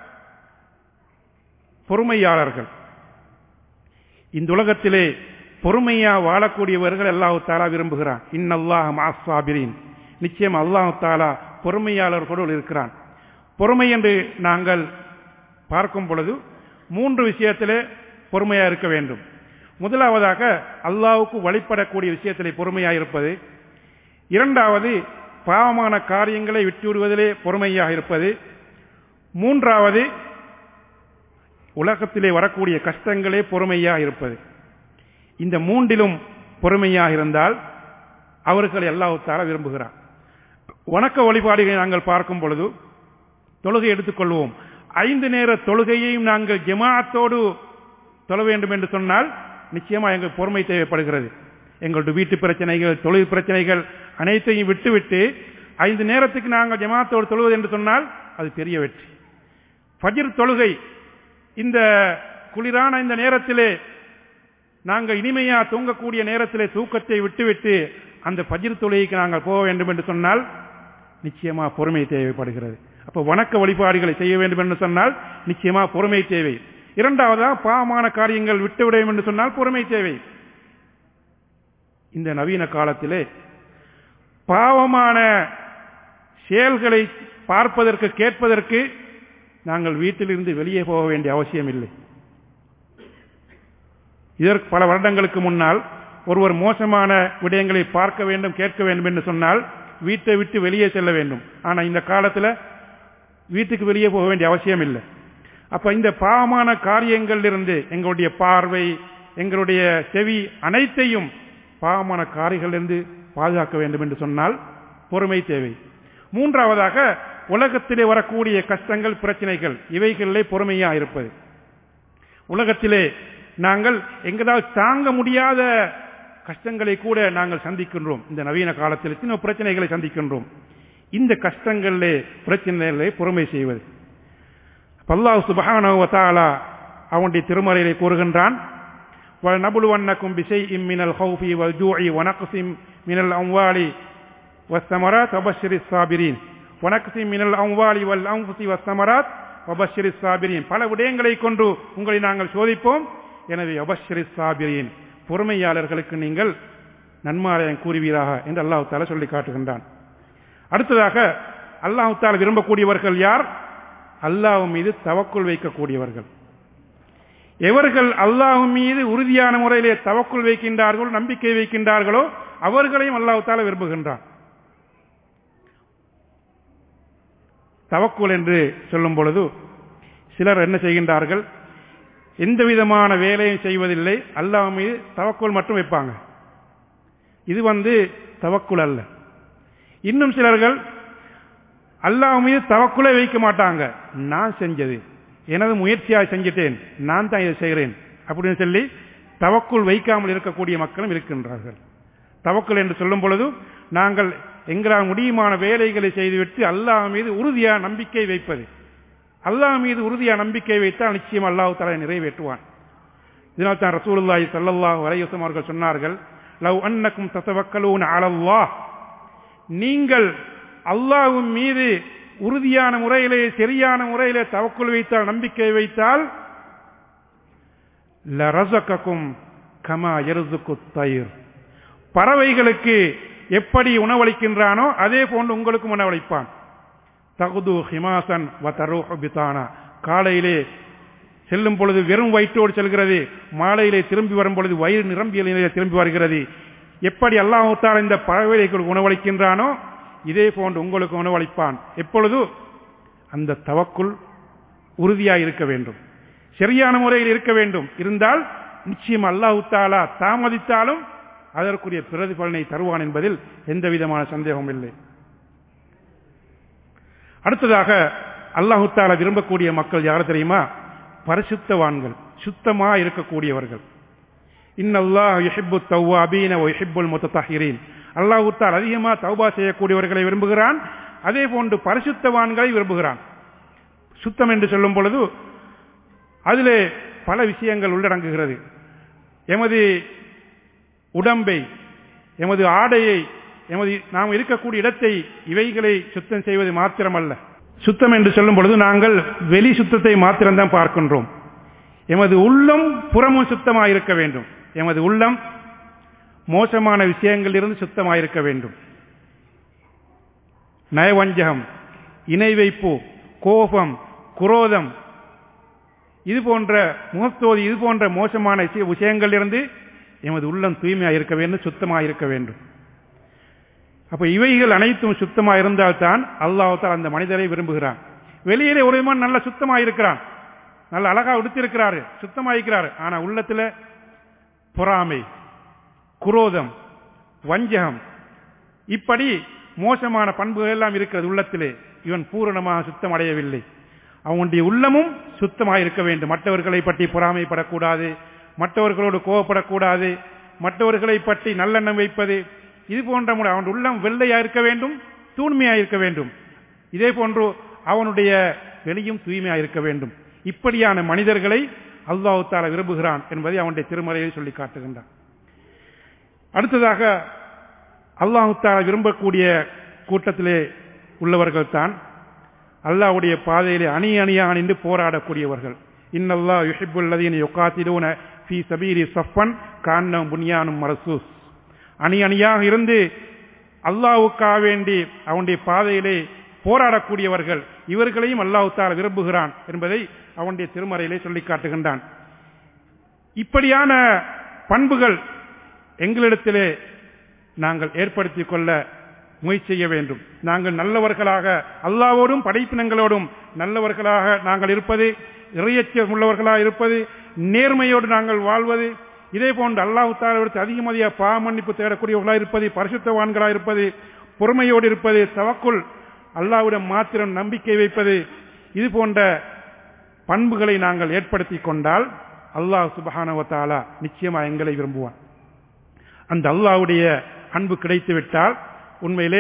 பொறுமையாளர்கள் இந்த உலகத்திலே பொறுமையா வாழக்கூடியவர்கள் அல்லாஹு தாலா விரும்புகிறான் இன்னல்லாஹ் மாசாபிரின் நிச்சயம் அல்லாஹு தாலா பொறுமையாளர்களோடு இருக்கிறான் பொறுமை என்று நாங்கள் பார்க்கும் பொழுது மூன்று விஷயத்திலே பொறுமையா இருக்க வேண்டும் முதலாவதாக அல்லாவுக்கு வழிபடக்கூடிய விஷயத்திலே பொறுமையா இருப்பது இரண்டாவது பாவமான காரியங்களை விட்டு விடுவதிலே பொறுமையாக இருப்பது மூன்றாவது உலகத்திலே வரக்கூடிய கஷ்டங்களே பொறுமையாக இருப்பது இந்த மூன்றிலும் பொறுமையாக இருந்தால் அவர்கள் எல்லாத்தார விரும்புகிறார் வணக்க வழிபாடுகளை நாங்கள் பார்க்கும் பொழுது தொழுகை எடுத்துக்கொள்வோம் ஐந்து நேர தொழுகையையும் நாங்கள் ஜமாத்தோடு தொழ வேண்டும் என்று சொன்னால் நிச்சயமா எங்கள் பொறுமை தேவைப்படுகிறது எங்களுடைய வீட்டு பிரச்சனைகள் தொழில் பிரச்சனைகள் அனைத்தையும் விட்டுவிட்டு ஐந்து நேரத்துக்கு நாங்கள் ஜமாத்தோடு தொழுவது என்று சொன்னால் அது பெரிய வெற்றி ஃபஜிர் தொழுகை இந்த குளிரான இந்த நேரத்திலே நாங்கள் இனிமையா தூங்கக்கூடிய நேரத்திலே தூக்கத்தை விட்டுவிட்டு அந்த பஜிர் தொழுகைக்கு நாங்கள் போக வேண்டும் என்று சொன்னால் நிச்சயமா பொறுமை தேவைப்படுகிறது அப்ப வணக்க வழிபாடுகளை செய்ய வேண்டும் என்று சொன்னால் நிச்சயமா பொறுமை தேவை இரண்டாவதா பாவமான காரியங்கள் விட்டுவிட வேண்டும் என்று சொன்னால் பொறுமை தேவை இந்த நவீன காலத்திலே பாவமான செயல்களை பார்ப்பதற்கு கேட்பதற்கு நாங்கள் வீட்டிலிருந்து வெளியே போக வேண்டிய அவசியம் இல்லை இதற்கு பல வருடங்களுக்கு முன்னால் ஒருவர் மோசமான விடயங்களை பார்க்க வேண்டும் கேட்க வேண்டும் என்று சொன்னால் வீட்டை விட்டு வெளியே செல்ல வேண்டும் ஆனா இந்த காலத்துல வீட்டுக்கு வெளியே போக வேண்டிய அவசியம் இல்லை அப்ப இந்த பாவமான காரியங்களிலிருந்து எங்களுடைய பார்வை எங்களுடைய செவி அனைத்தையும் பாவமான காரியங்களிலிருந்து பாதுகாக்க வேண்டும் என்று சொன்னால் பொறுமை தேவை மூன்றாவதாக உலகத்திலே வரக்கூடிய கஷ்டங்கள் பிரச்சனைகள் இவைகளிலே பொறுமையா இருப்பது உலகத்திலே நாங்கள் எங்களால் தாங்க முடியாத கஷ்டங்களை கூட நாங்கள் சந்திக்கின்றோம் இந்த நவீன காலத்தில் சின்ன பிரச்சனைகளை சந்திக்கின்றோம் இந்த கஷ்டங்களிலே பிரச்சனைகளே பொறுமை செய்வது பல்லாஹ் சுபஹானவத்தாலா அவனுடைய திருமறையிலே கூறுகின்றான் وَلَنَبْلُوَنَّكُمْ بِشَيْءٍ مِّنَ الْخَوْفِ وَالْجُوعِ وَنَقْصٍ مِّنَ الْأَمْوَالِ وَالثَّمَرَاتِ وَبَشِّرِ الصَّابِرِينَ وَنَقْصٍ مِّنَ الْأَمْوَالِ وَالْأَنفُسِ وَالثَّمَرَاتِ وَبَشِّرِ الصَّابِرِينَ பல விடயங்களை கொண்டு உங்களை நாங்கள் சோதிப்போம் எனவே அபஷரி சாபிரின் பொறுமையாளர்களுக்கு நீங்கள் நன்மாராயம் கூறுவீராக என்று அல்லாஹு தாலா சொல்லி காட்டுகின்றான் அடுத்ததாக அல்லாஹு தாலா விரும்பக்கூடியவர்கள் யார் அல்லாஹ் மீது தவக்குள் வைக்கக்கூடியவர்கள் எவர்கள் அல்லாஹ் மீது உறுதியான முறையிலே தவக்குள் வைக்கின்றார்களோ நம்பிக்கை வைக்கின்றார்களோ அவர்களையும் அல்லாஹு தாலா விரும்புகின்றான் தவக்குள் என்று சொல்லும் பொழுது சிலர் என்ன செய்கின்றார்கள் எந்த விதமான வேலையும் செய்வதில்லை அல்லாஹ் மீது தவக்குள் மட்டும் வைப்பாங்க இது வந்து தவக்குள் அல்ல இன்னும் சிலர்கள் அல்லாஹ் மீது தவக்குலை வைக்க மாட்டாங்க நான் செஞ்சது எனது முயற்சியாக செஞ்சிட்டேன் நான் தான் இதை செய்கிறேன் அப்படின்னு சொல்லி தவக்குள் வைக்காமல் இருக்கக்கூடிய மக்களும் இருக்கின்றார்கள் தவக்குள் என்று சொல்லும் பொழுது நாங்கள் எங்களால் முடியுமான வேலைகளை செய்துவிட்டு அல்லாஹ் மீது உறுதியாக நம்பிக்கை வைப்பது அல்லாஹ் மீது உறுதியாக நம்பிக்கை வைத்தால் நிச்சயம் அல்லாஹு தலை நிறைவேற்றுவான் இதனால் தான் ரசூலுல்லாஹி ஸல்லல்லாஹு அலைஹி வஸல்லம் அவர்கள் சொன்னார்கள் லவ் அன்னக்கும் ததவக்கலூன அலல்லாஹ் நீங்கள் அல்லாஹ்வின் மீது உறுதியான முறையிலே சரியான முறையிலே தவக்குள் வைத்தால் நம்பிக்கை வைத்தால் லரசகக்கும் கமா எருதுக்கு தயிர் பறவைகளுக்கு எப்படி உணவளிக்கின்றானோ அதே போன்று உங்களுக்கும் உணவளிப்பான் தகுது ஹிமாசன் பிதானா காலையிலே செல்லும் பொழுது வெறும் வயிற்றோடு செல்கிறது மாலையிலே திரும்பி வரும் பொழுது வயிறு நிரம்பிய நிலையிலே திரும்பி வருகிறது எப்படி அல்லாஹால இந்த பறவைகளுக்கு உணவளிக்கின்றானோ இதே போன்று உங்களுக்கு உணவளிப்பான் எப்பொழுது அந்த தவக்குள் உறுதியாக இருக்க வேண்டும் சரியான முறையில் இருக்க வேண்டும் இருந்தால் நிச்சயம் அல்லாஹு தாலா தாமதித்தாலும் அதற்குரிய பிரதிபலனை தருவான் என்பதில் எந்த விதமான சந்தேகமும் இல்லை அடுத்ததாக அல்லாஹு தாலா விரும்பக்கூடிய மக்கள் யார் தெரியுமா பரிசுத்தவான்கள் சுத்தமா இருக்கக்கூடியவர்கள் இன்னல்லாஹ் யுஹிப்பு தவ்வாபீன ஒ யுஹிப்புல் முத்தஹிரீன் அல்லாஹுத்தால் அதிகமாக தௌபா செய்யக்கூடியவர்களை விரும்புகிறான் அதே போன்று பரிசுத்தவான்களை விரும்புகிறான் சுத்தம் என்று சொல்லும் பொழுது அதிலே பல விஷயங்கள் உள்ளடங்குகிறது எமது உடம்பை எமது ஆடையை எமது நாம் இருக்கக்கூடிய இடத்தை இவைகளை சுத்தம் செய்வது மாத்திரமல்ல சுத்தம் என்று சொல்லும் பொழுது நாங்கள் வெளி சுத்தத்தை மாத்திரம்தான் பார்க்கின்றோம் எமது உள்ளம் புறமும் சுத்தமாக இருக்க வேண்டும் எமது உள்ளம் மோசமான விஷயங்களிலிருந்து சுத்தமாக இருக்க வேண்டும் நயவஞ்சகம் இணை வைப்பு கோபம் குரோதம் இது போன்ற முகத்தோதி இது போன்ற மோசமான விஷயங்களிலிருந்து எமது உள்ளம் தூய்மையாக இருக்க வேண்டும் சுத்தமாக இருக்க வேண்டும் அப்ப இவைகள் அனைத்தும் சுத்தமாக இருந்தால்தான் அல்லாஹால் அந்த மனிதரை விரும்புகிறான் வெளியிலே ஒரு விதமான நல்ல சுத்தமாக இருக்கிறான் நல்ல அழகா உடுத்திருக்கிறாரு சுத்தமாக இருக்கிறாரு ஆனா உள்ளத்துல பொறாமை குரோதம் வஞ்சகம் இப்படி மோசமான பண்புகள் எல்லாம் இருக்கிறது உள்ளத்திலே இவன் பூரணமாக சுத்தம் அடையவில்லை அவனுடைய உள்ளமும் சுத்தமாக இருக்க வேண்டும் மற்றவர்களை பற்றி பொறாமைப்படக்கூடாது மற்றவர்களோடு கோவப்படக்கூடாது மற்றவர்களை பற்றி நல்லெண்ணம் வைப்பது இது போன்ற முறை அவன் உள்ளம் வெள்ளையா இருக்க வேண்டும் தூய்மையா இருக்க வேண்டும் இதே போன்று அவனுடைய வெளியும் தூய்மையா இருக்க வேண்டும் இப்படியான மனிதர்களை அல்லாஹு தாலா விரும்புகிறான் என்பதை அவனுடைய திருமறையில் சொல்லி காட்டுகின்றான் அடுத்ததாக அல்லாஹு தாலா விரும்பக்கூடிய கூட்டத்திலே உள்ளவர்கள் தான் அல்லாவுடைய பாதையிலே அணி அணியாக நின்று போராடக்கூடியவர்கள் இன்னல்லா யுஹிபுல்லதீன யுகாத்திலூன ஃபி சபீரி சஃபன் கான்னம் புனியானும் மரசூஸ் அணி அணியாக இருந்து அல்லாவுக்காக வேண்டி அவனுடைய பாதையிலே போராடக்கூடியவர்கள் இவர்களையும் அல்லாஹு தாலா விரும்புகிறான் என்பதை அவனுடைய திருமறையிலே சொல்லி காட்டுகின்றான் இப்படியான பண்புகள் எங்களிடத்திலே நாங்கள் ஏற்படுத்திக் கொள்ள முயற்சி செய்ய வேண்டும் நாங்கள் நல்லவர்களாக அல்லாவோடும் படைப்பினங்களோடும் நல்லவர்களாக நாங்கள் இருப்பது இறையச்சம் உள்ளவர்களாக இருப்பது நேர்மையோடு நாங்கள் வாழ்வது இதே போன்று அல்லாஹு தாலவிடத்து அதிகமதியாக பாமன்னிப்பு தேடக்கூடியவர்களாக இருப்பது பரிசுத்தவான்களாக இருப்பது பொறுமையோடு இருப்பது தவக்குள் அல்லாவிடம் மாத்திரம் நம்பிக்கை வைப்பது இது போன்ற பண்புகளை நாங்கள் ஏற்படுத்தி கொண்டால் அல்லாஹ் சுபஹானவத்தாலா நிச்சயமா எங்களை விரும்புவான் அந்த அல்லாவுடைய அன்பு கிடைத்து விட்டால் உண்மையிலே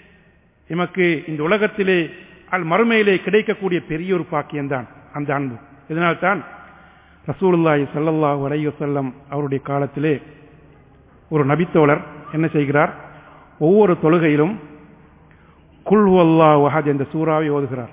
எமக்கு இந்த உலகத்திலே அல் மறுமையிலே கிடைக்கக்கூடிய பெரிய ஒரு பாக்கியம்தான் அந்த அன்பு இதனால்தான் ரசூலுல்லாஹி சல்லல்லாஹு அலைஹி வஸல்லம் அவருடைய காலத்திலே ஒரு நபித்தோழர் என்ன செய்கிறார் ஒவ்வொரு தொழுகையிலும் குல் அல்லாஹ் வஹத் என்ற சூறாவை ஓதுகிறார்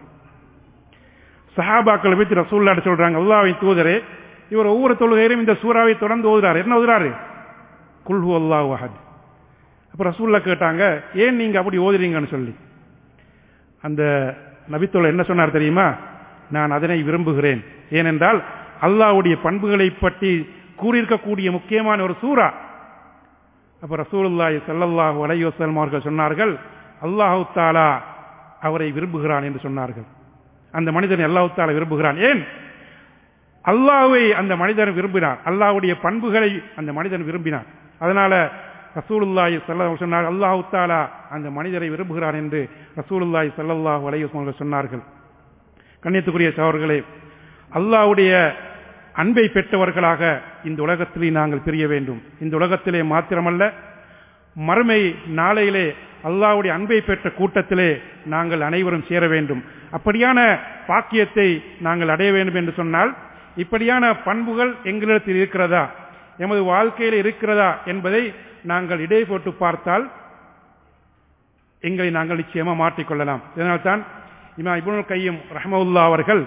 சஹாபாக்களை பற்றி ரசூல்லாட்ட சொல்றாங்க அல்லாவின் தூதரே இவர் ஒவ்வொரு தொழுகையிலும் இந்த சூறாவை தொடர்ந்து ஓதுறாரு என்ன ஓதுறாரு குல்ஹு அல்லாஹ் வஹத் அப்ப ரசூல்லா கேட்டாங்க ஏன் நீங்க அப்படி ஓதுறீங்கன்னு சொல்லி அந்த நபித்தோழர் என்ன சொன்னார் தெரியுமா நான் அதனை விரும்புகிறேன் ஏனென்றால் அல்லாவுடைய பண்புகளை பற்றி கூறியிருக்கக்கூடிய முக்கியமான ஒரு சூறா அப்ப ரசூலுல்லாஹி ஸல்லல்லாஹு அலைஹி வஸல்லம் அவர்கள் சொன்னார்கள் அல்லாஹு தாலா அவரை விரும்புகிறான் என்று சொன்னார்கள் அந்த மனிதனை அல்லாஹு தாலா விரும்புகிறான் ஏன் அல்லாஹ்வை அந்த மனிதன் விரும்பினார் அல்லாஹ்வுடைய பண்புகளை அந்த மனிதன் விரும்பினார் அதனால ரசூலுல்லாஹி ஸல்லல்லாஹு சொன்னார் அல்லாஹு தாலா அந்த மனிதரை விரும்புகிறான் என்று ரசூலுல்லாஹி ஸல்லல்லாஹு அலைஹி வஸல்லம் சொன்னார்கள் கண்ணியத்துக்குரிய சகோதரர்களே அல்லாஹ்வுடைய அன்பை பெற்றவர்களாக இந்த உலகத்திலே நாங்கள் பிரிய வேண்டும் இந்த உலகத்திலே மாத்திரமல்ல மறுமை நாளையிலே அல்லாஹ்வுடைய அன்பை பெற்ற கூட்டத்திலே நாங்கள் அனைவரும் சேர வேண்டும் அப்படியான பாக்கியத்தை நாங்கள் அடைய வேண்டும் என்று சொன்னால் இப்படியான பண்புகள் எங்களிடத்தில் இருக்கிறதா எமது வாழ்க்கையில் இருக்கிறதா என்பதை நாங்கள் இடை போட்டு பார்த்தால் எங்களை நாங்கள் நிச்சயமா மாற்றிக்கொள்ளலாம் இதனால்தான் இமா இபுனுல் கையும் ரஹமவுல்லா அவர்கள்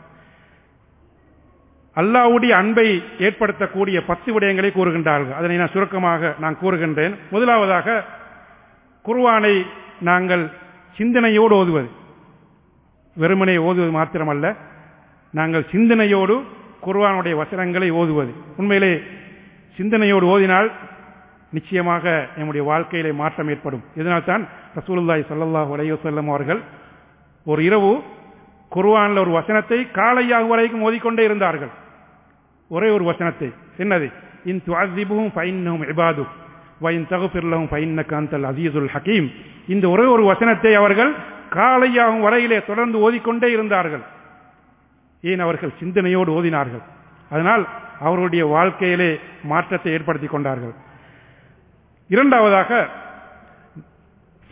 அல்லாவுடைய அன்பை ஏற்படுத்தக்கூடிய பத்து விடயங்களை கூறுகின்றார்கள் அதனை நான் சுருக்கமாக நான் கூறுகின்றேன் முதலாவதாக குர்வானை நாங்கள் சிந்தனையோடு ஓதுவது வெறுமனை ஓதுவது மாத்திரமல்ல நாங்கள் சிந்தனையோடு குர்வானுடைய வசனங்களை ஓதுவது உண்மையிலே சிந்தனையோடு ஓதினால் நிச்சயமாக நம்முடைய வாழ்க்கையிலே மாற்றம் ஏற்படும் இதனால்தான் ரசூலுல்லாய் சல்லாஹூ அலையுசல்லம் அவர்கள் ஒரு இரவு குர்வானில் ஒரு வசனத்தை காலையாக வரைக்கும் ஓதிக்கொண்டே இருந்தார்கள் ஒரே ஒரு வசனத்தை என்னது இன் துஅசிபும் ஃபைன்னஹும் இபாது வைன் தகுஃபிர்லஹும் ஃபைன்னக அன்தல் அசீசுல் ஹகீம் இந்த ஒரே ஒரு வசனத்தை அவர்கள் காலையாகும் வரையிலே தொடர்ந்து ஓதிக்கொண்டே இருந்தார்கள் ஏன் அவர்கள் சிந்தனையோடு ஓதினார்கள் அதனால் அவர்களுடைய வாழ்க்கையிலே மாற்றத்தை ஏற்படுத்தி கொண்டார்கள் இரண்டாவதாக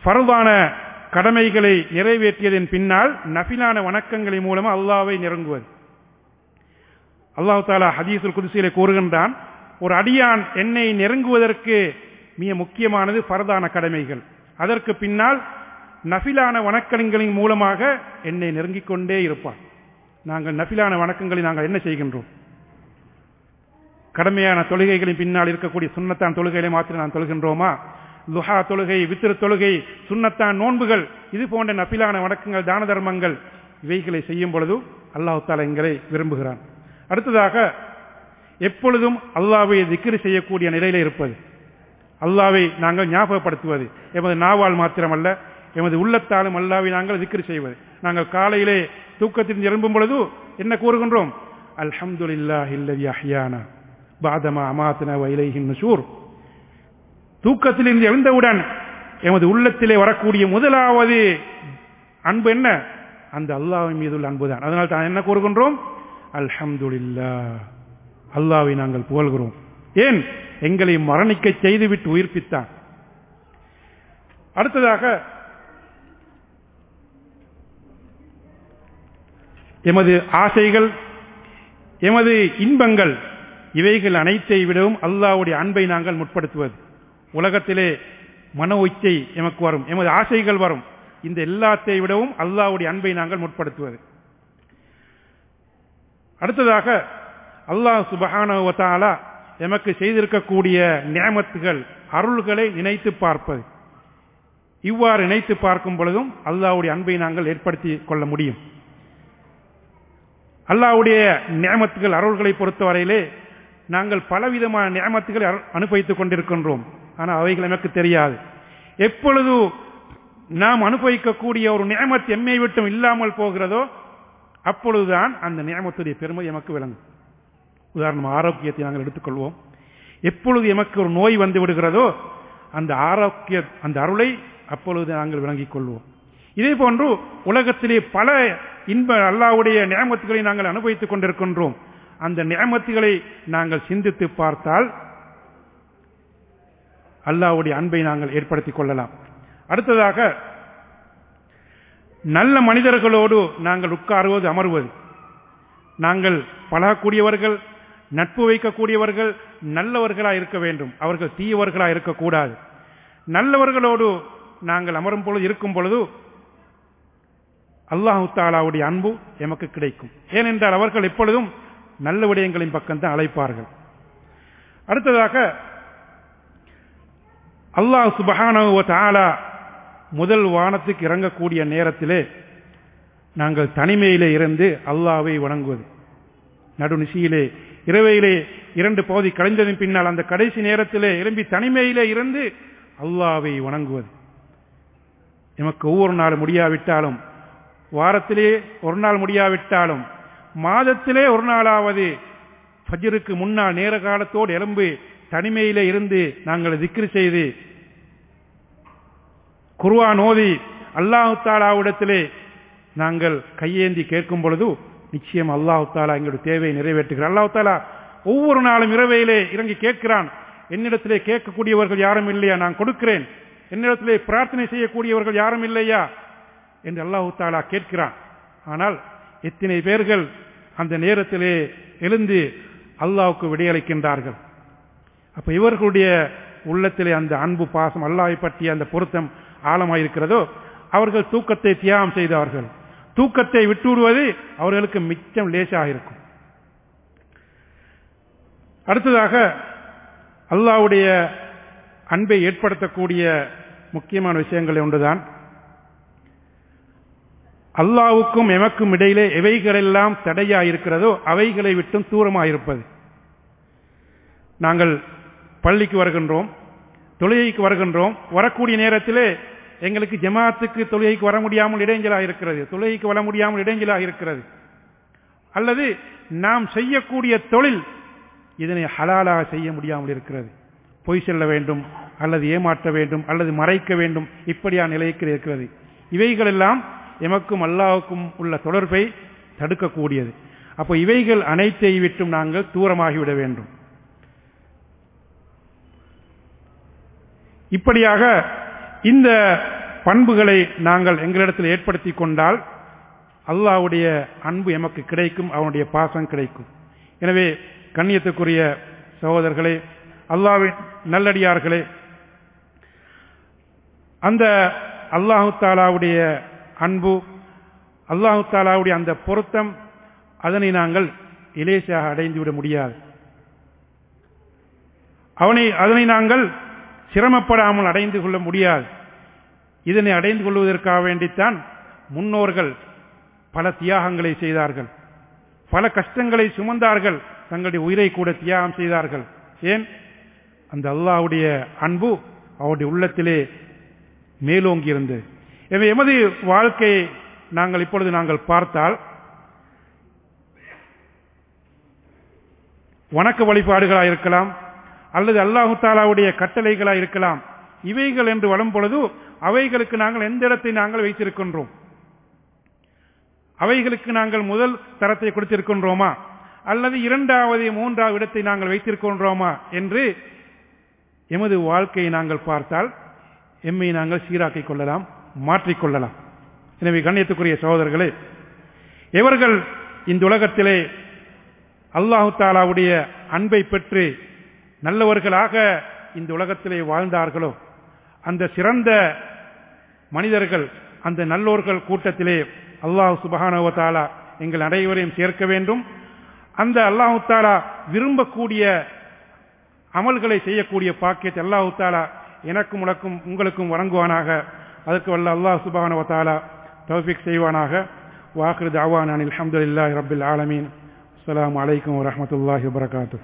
ஃபர்தான கடமைகளை நிறைவேற்றியதன் பின்னால் நஃபிலான வணக்கங்களின் மூலமா அல்லாவை நெருங்குவது அல்லாஹ் தாலா ஹதீசுல் குதிசியிலே கூறுகின்றான் ஒரு அடியான் என்னை நெருங்குவதற்கு மிக முக்கியமானது பரதான கடமைகள் அதற்கு பின்னால் நஃபிலான வணக்கங்களின் மூலமாக என்னை நெருங்கிக் கொண்டே இருப்பான் நாங்கள் நஃபிலான வணக்கங்களை நாங்கள் என்ன செய்கின்றோம் கடமையான தொழுகைகளின் பின்னால் இருக்கக்கூடிய சுண்ணத்தான் தொழுகைகளை மாத்திரம் நான் தொழுகின்றோமா லுஹா தொழுகை வித்திரு தொழுகை சுண்ணத்தான் நோன்புகள் இது போன்ற நஃபிலான வணக்கங்கள் தான தர்மங்கள் இவைகளை செய்யும் பொழுது அல்லாஹு தாலா எங்களை விரும்புகிறான் அடுத்ததாக எப்பொழுதும் அல்லாவை திக்ரு செய்யக்கூடிய நிலையில இருப்பது அல்லாவை நாங்கள் ஞாபகப்படுத்துவது எமது நாவால் மாத்திரமல்ல எமது உள்ளத்தாலும் அல்லாவை நாங்கள் திக்ரு செய்வது நாங்கள் காலையிலே தூக்கத்தில் எழும்பும் பொழுது என்ன கூறுகின்றோம் அல்ஹம்துலில்லாஹி இல்லதி அஹ்யானா பாதமா அமாத்தன வைலைஹின் நுஷூர் தூக்கத்திலிருந்து எழுந்தவுடன் எமது உள்ளத்திலே வரக்கூடிய முதலாவது அன்பு என்ன அந்த அல்லாவின் மீது உள்ள அன்புதான் அதனால் தான் என்ன கூறுகின்றோம் அல்ஹம்துலில்லா அல்லாவை நாங்கள் புகழ்கிறோம் ஏன் எங்களை மரணிக்க செய்துவிட்டு உயிர்ப்பித்தான் அடுத்ததாக எமது ஆசைகள் எமது இன்பங்கள் இவைகள் அனைத்தை விடவும் அல்லாவுடைய அன்பை நாங்கள் முற்படுத்துவது உலகத்திலே மன உச்சை எமக்கு வரும் எமது ஆசைகள் வரும் இந்த எல்லாத்தை விடவும் அல்லாவுடைய அன்பை நாங்கள் முற்படுத்துவது அடுத்ததாக அல்லாஹ் சுபஹானவத்தாலா எமக்கு செய்திருக்கக்கூடிய நியமத்துகள் அருள்களை நினைத்து பார்ப்பது இவ்வாறு நினைத்து பார்க்கும் பொழுதும் அல்லாவுடைய அன்பை நாங்கள் ஏற்படுத்தி கொள்ள முடியும் அல்லாவுடைய நியமத்துகள் அருள்களை பொறுத்தவரையிலே நாங்கள் பலவிதமான நியமத்துகளை அனுபவித்துக் கொண்டிருக்கின்றோம் ஆனால் அவைகள் எனக்கு தெரியாது எப்பொழுது நாம் அனுபவிக்கக்கூடிய ஒரு நியமத் எம்மை விட்டும் இல்லாமல் போகிறதோ அப்பொழுதுதான் அந்த நியமத்துடைய பெருமை எமக்கு விளங்கும் உதாரணம் ஆரோக்கியத்தை நாங்கள் எடுத்துக்கொள்வோம் எப்பொழுது எமக்கு ஒரு நோய் வந்து விடுகிறதோ அந்த ஆரோக்கிய அந்த அருளை அப்பொழுது நாங்கள் விளங்கிக் கொள்வோம் இதே போன்று உலகத்திலே பல இன்ப அல்லாவுடைய நியமத்துகளை நாங்கள் அனுபவித்துக் கொண்டிருக்கின்றோம் அந்த நியமத்துகளை நாங்கள் சிந்தித்து பார்த்தால் அல்லாவுடைய அன்பை நாங்கள் ஏற்படுத்திக் கொள்ளலாம் அடுத்ததாக நல்ல மனிதர்களோடு நாங்கள் உட்காருவது அமர்வது நாங்கள் பழகக்கூடியவர்கள் நட்பு வைக்கக்கூடியவர்கள் நல்லவர்களாக இருக்க வேண்டும் அவர்கள் தீயவர்களாக இருக்கக்கூடாது நல்லவர்களோடு நாங்கள் அமரும் பொழுது இருக்கும் பொழுது அல்லாஹு தாலாவுடைய அன்பு எமக்கு கிடைக்கும் ஏனென்றால் அவர்கள் எப்பொழுதும் நல்ல விடயங்களின் பக்கம்தான் அழைப்பார்கள் அடுத்ததாக அல்லாஹ் சுபஹானவ தாலா முதல் வானத்துக்கு இறங்கக்கூடிய நேரத்திலே நாங்கள் தனிமையிலே இருந்து அல்லாவை வணங்குவது நடுநிசியிலே இரவையிலே இரண்டு பகுதி கழிந்ததின் பின்னால் அந்த கடைசி நேரத்திலே எழும்பி தனிமையிலே இருந்து அல்லாவை வணங்குவது எமக்கு ஒவ்வொரு நாள் முடியாவிட்டாலும் வாரத்திலே ஒரு நாள் முடியாவிட்டாலும் மாதத்திலே ஒரு நாளாவது ஃபஜருக்கு முன்னால் நேர காலத்தோடு எலும்பு தனிமையிலே இருந்து நாங்கள் திக்ரு செய்து குருவான் ஓதி அல்லாஹு தாலாவிடத்திலே நாங்கள் கையேந்தி கேட்கும் பொழுது நிச்சயம் அல்லாஹு தாலா எங்களுடைய தேவையை நிறைவேற்றுகிறார் அல்லாஹு தாலா ஒவ்வொரு நாளும் இரவையிலே இறங்கி கேட்கிறான் என்னிடத்திலே கேட்கக்கூடியவர்கள் யாரும் இல்லையா நான் கொடுக்கிறேன் என்னிடத்திலே பிரார்த்தனை செய்யக்கூடியவர்கள் யாரும் இல்லையா என்று அல்லாஹு தாலா கேட்கிறான் ஆனால் எத்தனை பேர்கள் அந்த நேரத்திலே எழுந்து அல்லாவுக்கு விடையளிக்கின்றார்கள் அப்ப இவர்களுடைய உள்ளத்திலே அந்த அன்பு பாசம் அல்லாவை பற்றிய அந்த பொருத்தம் ஆழமாயிருக்கிறதோ அவர்கள் தூக்கத்தை தியாகம் செய்தார்கள் தூக்கத்தை விட்டுவிடுவது அவர்களுக்கு மிச்சம் லேசாக இருக்கும் அடுத்ததாக அல்லாவுடைய அன்பை ஏற்படுத்தக்கூடிய முக்கியமான விஷயங்கள் ஒன்றுதான் அல்லாவுக்கும் எமக்கும் இடையிலே எவைகளெல்லாம் தடையாயிருக்கிறதோ அவைகளை விட்டும் தூரமாயிருப்பது நாங்கள் பள்ளிக்கு வருகின்றோம் தொழுகைக்கு வருகின்றோம் வரக்கூடிய நேரத்திலே எங்களுக்கு ஜமாத்துக்கு தொழுகைக்கு வர முடியாமல் இடைஞ்சலாக இருக்கிறது தொழுகைக்கு வர முடியாமல் இடைஞ்சலாக இருக்கிறது அல்லது நாம் செய்யக்கூடிய தொழில் இதனை ஹலாலாக செய்ய முடியாமல் இருக்கிறது பொய் செல்ல வேண்டும் அல்லது ஏமாற்ற வேண்டும் அல்லது மறைக்க வேண்டும் இப்படியா நிலைக்கு இருக்கிறது இவைகளெல்லாம் எமக்கும் அல்லாவுக்கும் உள்ள தொடர்பை தடுக்கக்கூடியது அப்போ இவைகள் அனைத்தை விட்டும் நாங்கள் தூரமாகிவிட வேண்டும் இப்படியாக இந்த பண்புகளை நாங்கள் எங்களிடத்தில் ஏற்படுத்தி கொண்டால் அல்லாஹ்வுடைய அன்பு எமக்கு கிடைக்கும் அவனுடைய பாசம் கிடைக்கும் எனவே கண்ணியத்துக்குரிய சகோதரர்களே அல்லாஹ்வின் நல்லடியார்களே அந்த அல்லாஹு தாலாவுடைய அன்பு அல்லாஹு தாலாவுடைய அந்த பொருத்தம் அதனை நாங்கள் இலேசாக அடைந்து விட முடியாது அவனை அதனை நாங்கள் சிரமப்படாமல் அடைந்து கொள்ள முடியாது இதனை அடைந்து கொள்வதற்காக வேண்டித்தான் முன்னோர்கள் பல தியாகங்களை செய்தார்கள் பல கஷ்டங்களை சுமந்தார்கள் தங்களுடைய உயிரை கூட தியாகம் செய்தார்கள் ஏன் அந்த அல்லாஹ்வுடைய அன்பு அவருடைய உள்ளத்திலே மேலோங்கி இருந்தது எனவே எமது வாழ்க்கையை நாங்கள் இப்பொழுது நாங்கள் பார்த்தால் வணக்க வழிபாடுகளாக இருக்கலாம் அல்லது அல்லாஹு தாலாவுடைய கட்டளைகளாக இருக்கலாம் இவைகள் என்று வரும் பொழுது அவைகளுக்கு நாங்கள் எந்த இடத்தை நாங்கள் வைத்திருக்கின்றோம் அவைகளுக்கு நாங்கள் முதல் தரத்தை கொடுத்திருக்கின்றோமா அல்லது இரண்டாவது மூன்றாவது இடத்தை நாங்கள் வைத்திருக்கின்றோமா என்று எமது வாழ்க்கையை நாங்கள் பார்த்தால் எம்மை நாங்கள் சீராக்கிக் கொள்ளலாம் மாற்றிக்கொள்ளலாம் எனவே கண்ணியத்துக்குரிய சகோதரர்களே எவர்கள் இந்த உலகத்திலே அல்லாஹு தாலாவுடைய அன்பை பெற்று நல்லவர்களாக இந்த உலகத்திலே வாழ்ந்தார்களோ அந்த சிறந்த மனிதர்கள் அந்த நல்லோர்கள் கூட்டத்திலே அல்லாஹ் சுபஹானவ தாலா எங்கள் அனைவரையும் சேர்க்க வேண்டும் அந்த அல்லாஹு தாலா விரும்பக்கூடிய அமல்களை செய்யக்கூடிய பாக்கியத்தை அல்லாஹு தாலா எனக்கும் உனக்கும் உங்களுக்கும் வழங்குவானாக அதற்கு வல்ல அல்லாஹ் சுபஹானவ தாலா தௌஃபிக் செய்வானாக வாக்குறு தாவான் அனில் அஹமதுல்லாஹி ரபில் ஆலமீன் அஸ்ஸலாமு அலைக்கும் வரஹ்மத்துல்லாஹி வபரகாத்துஹு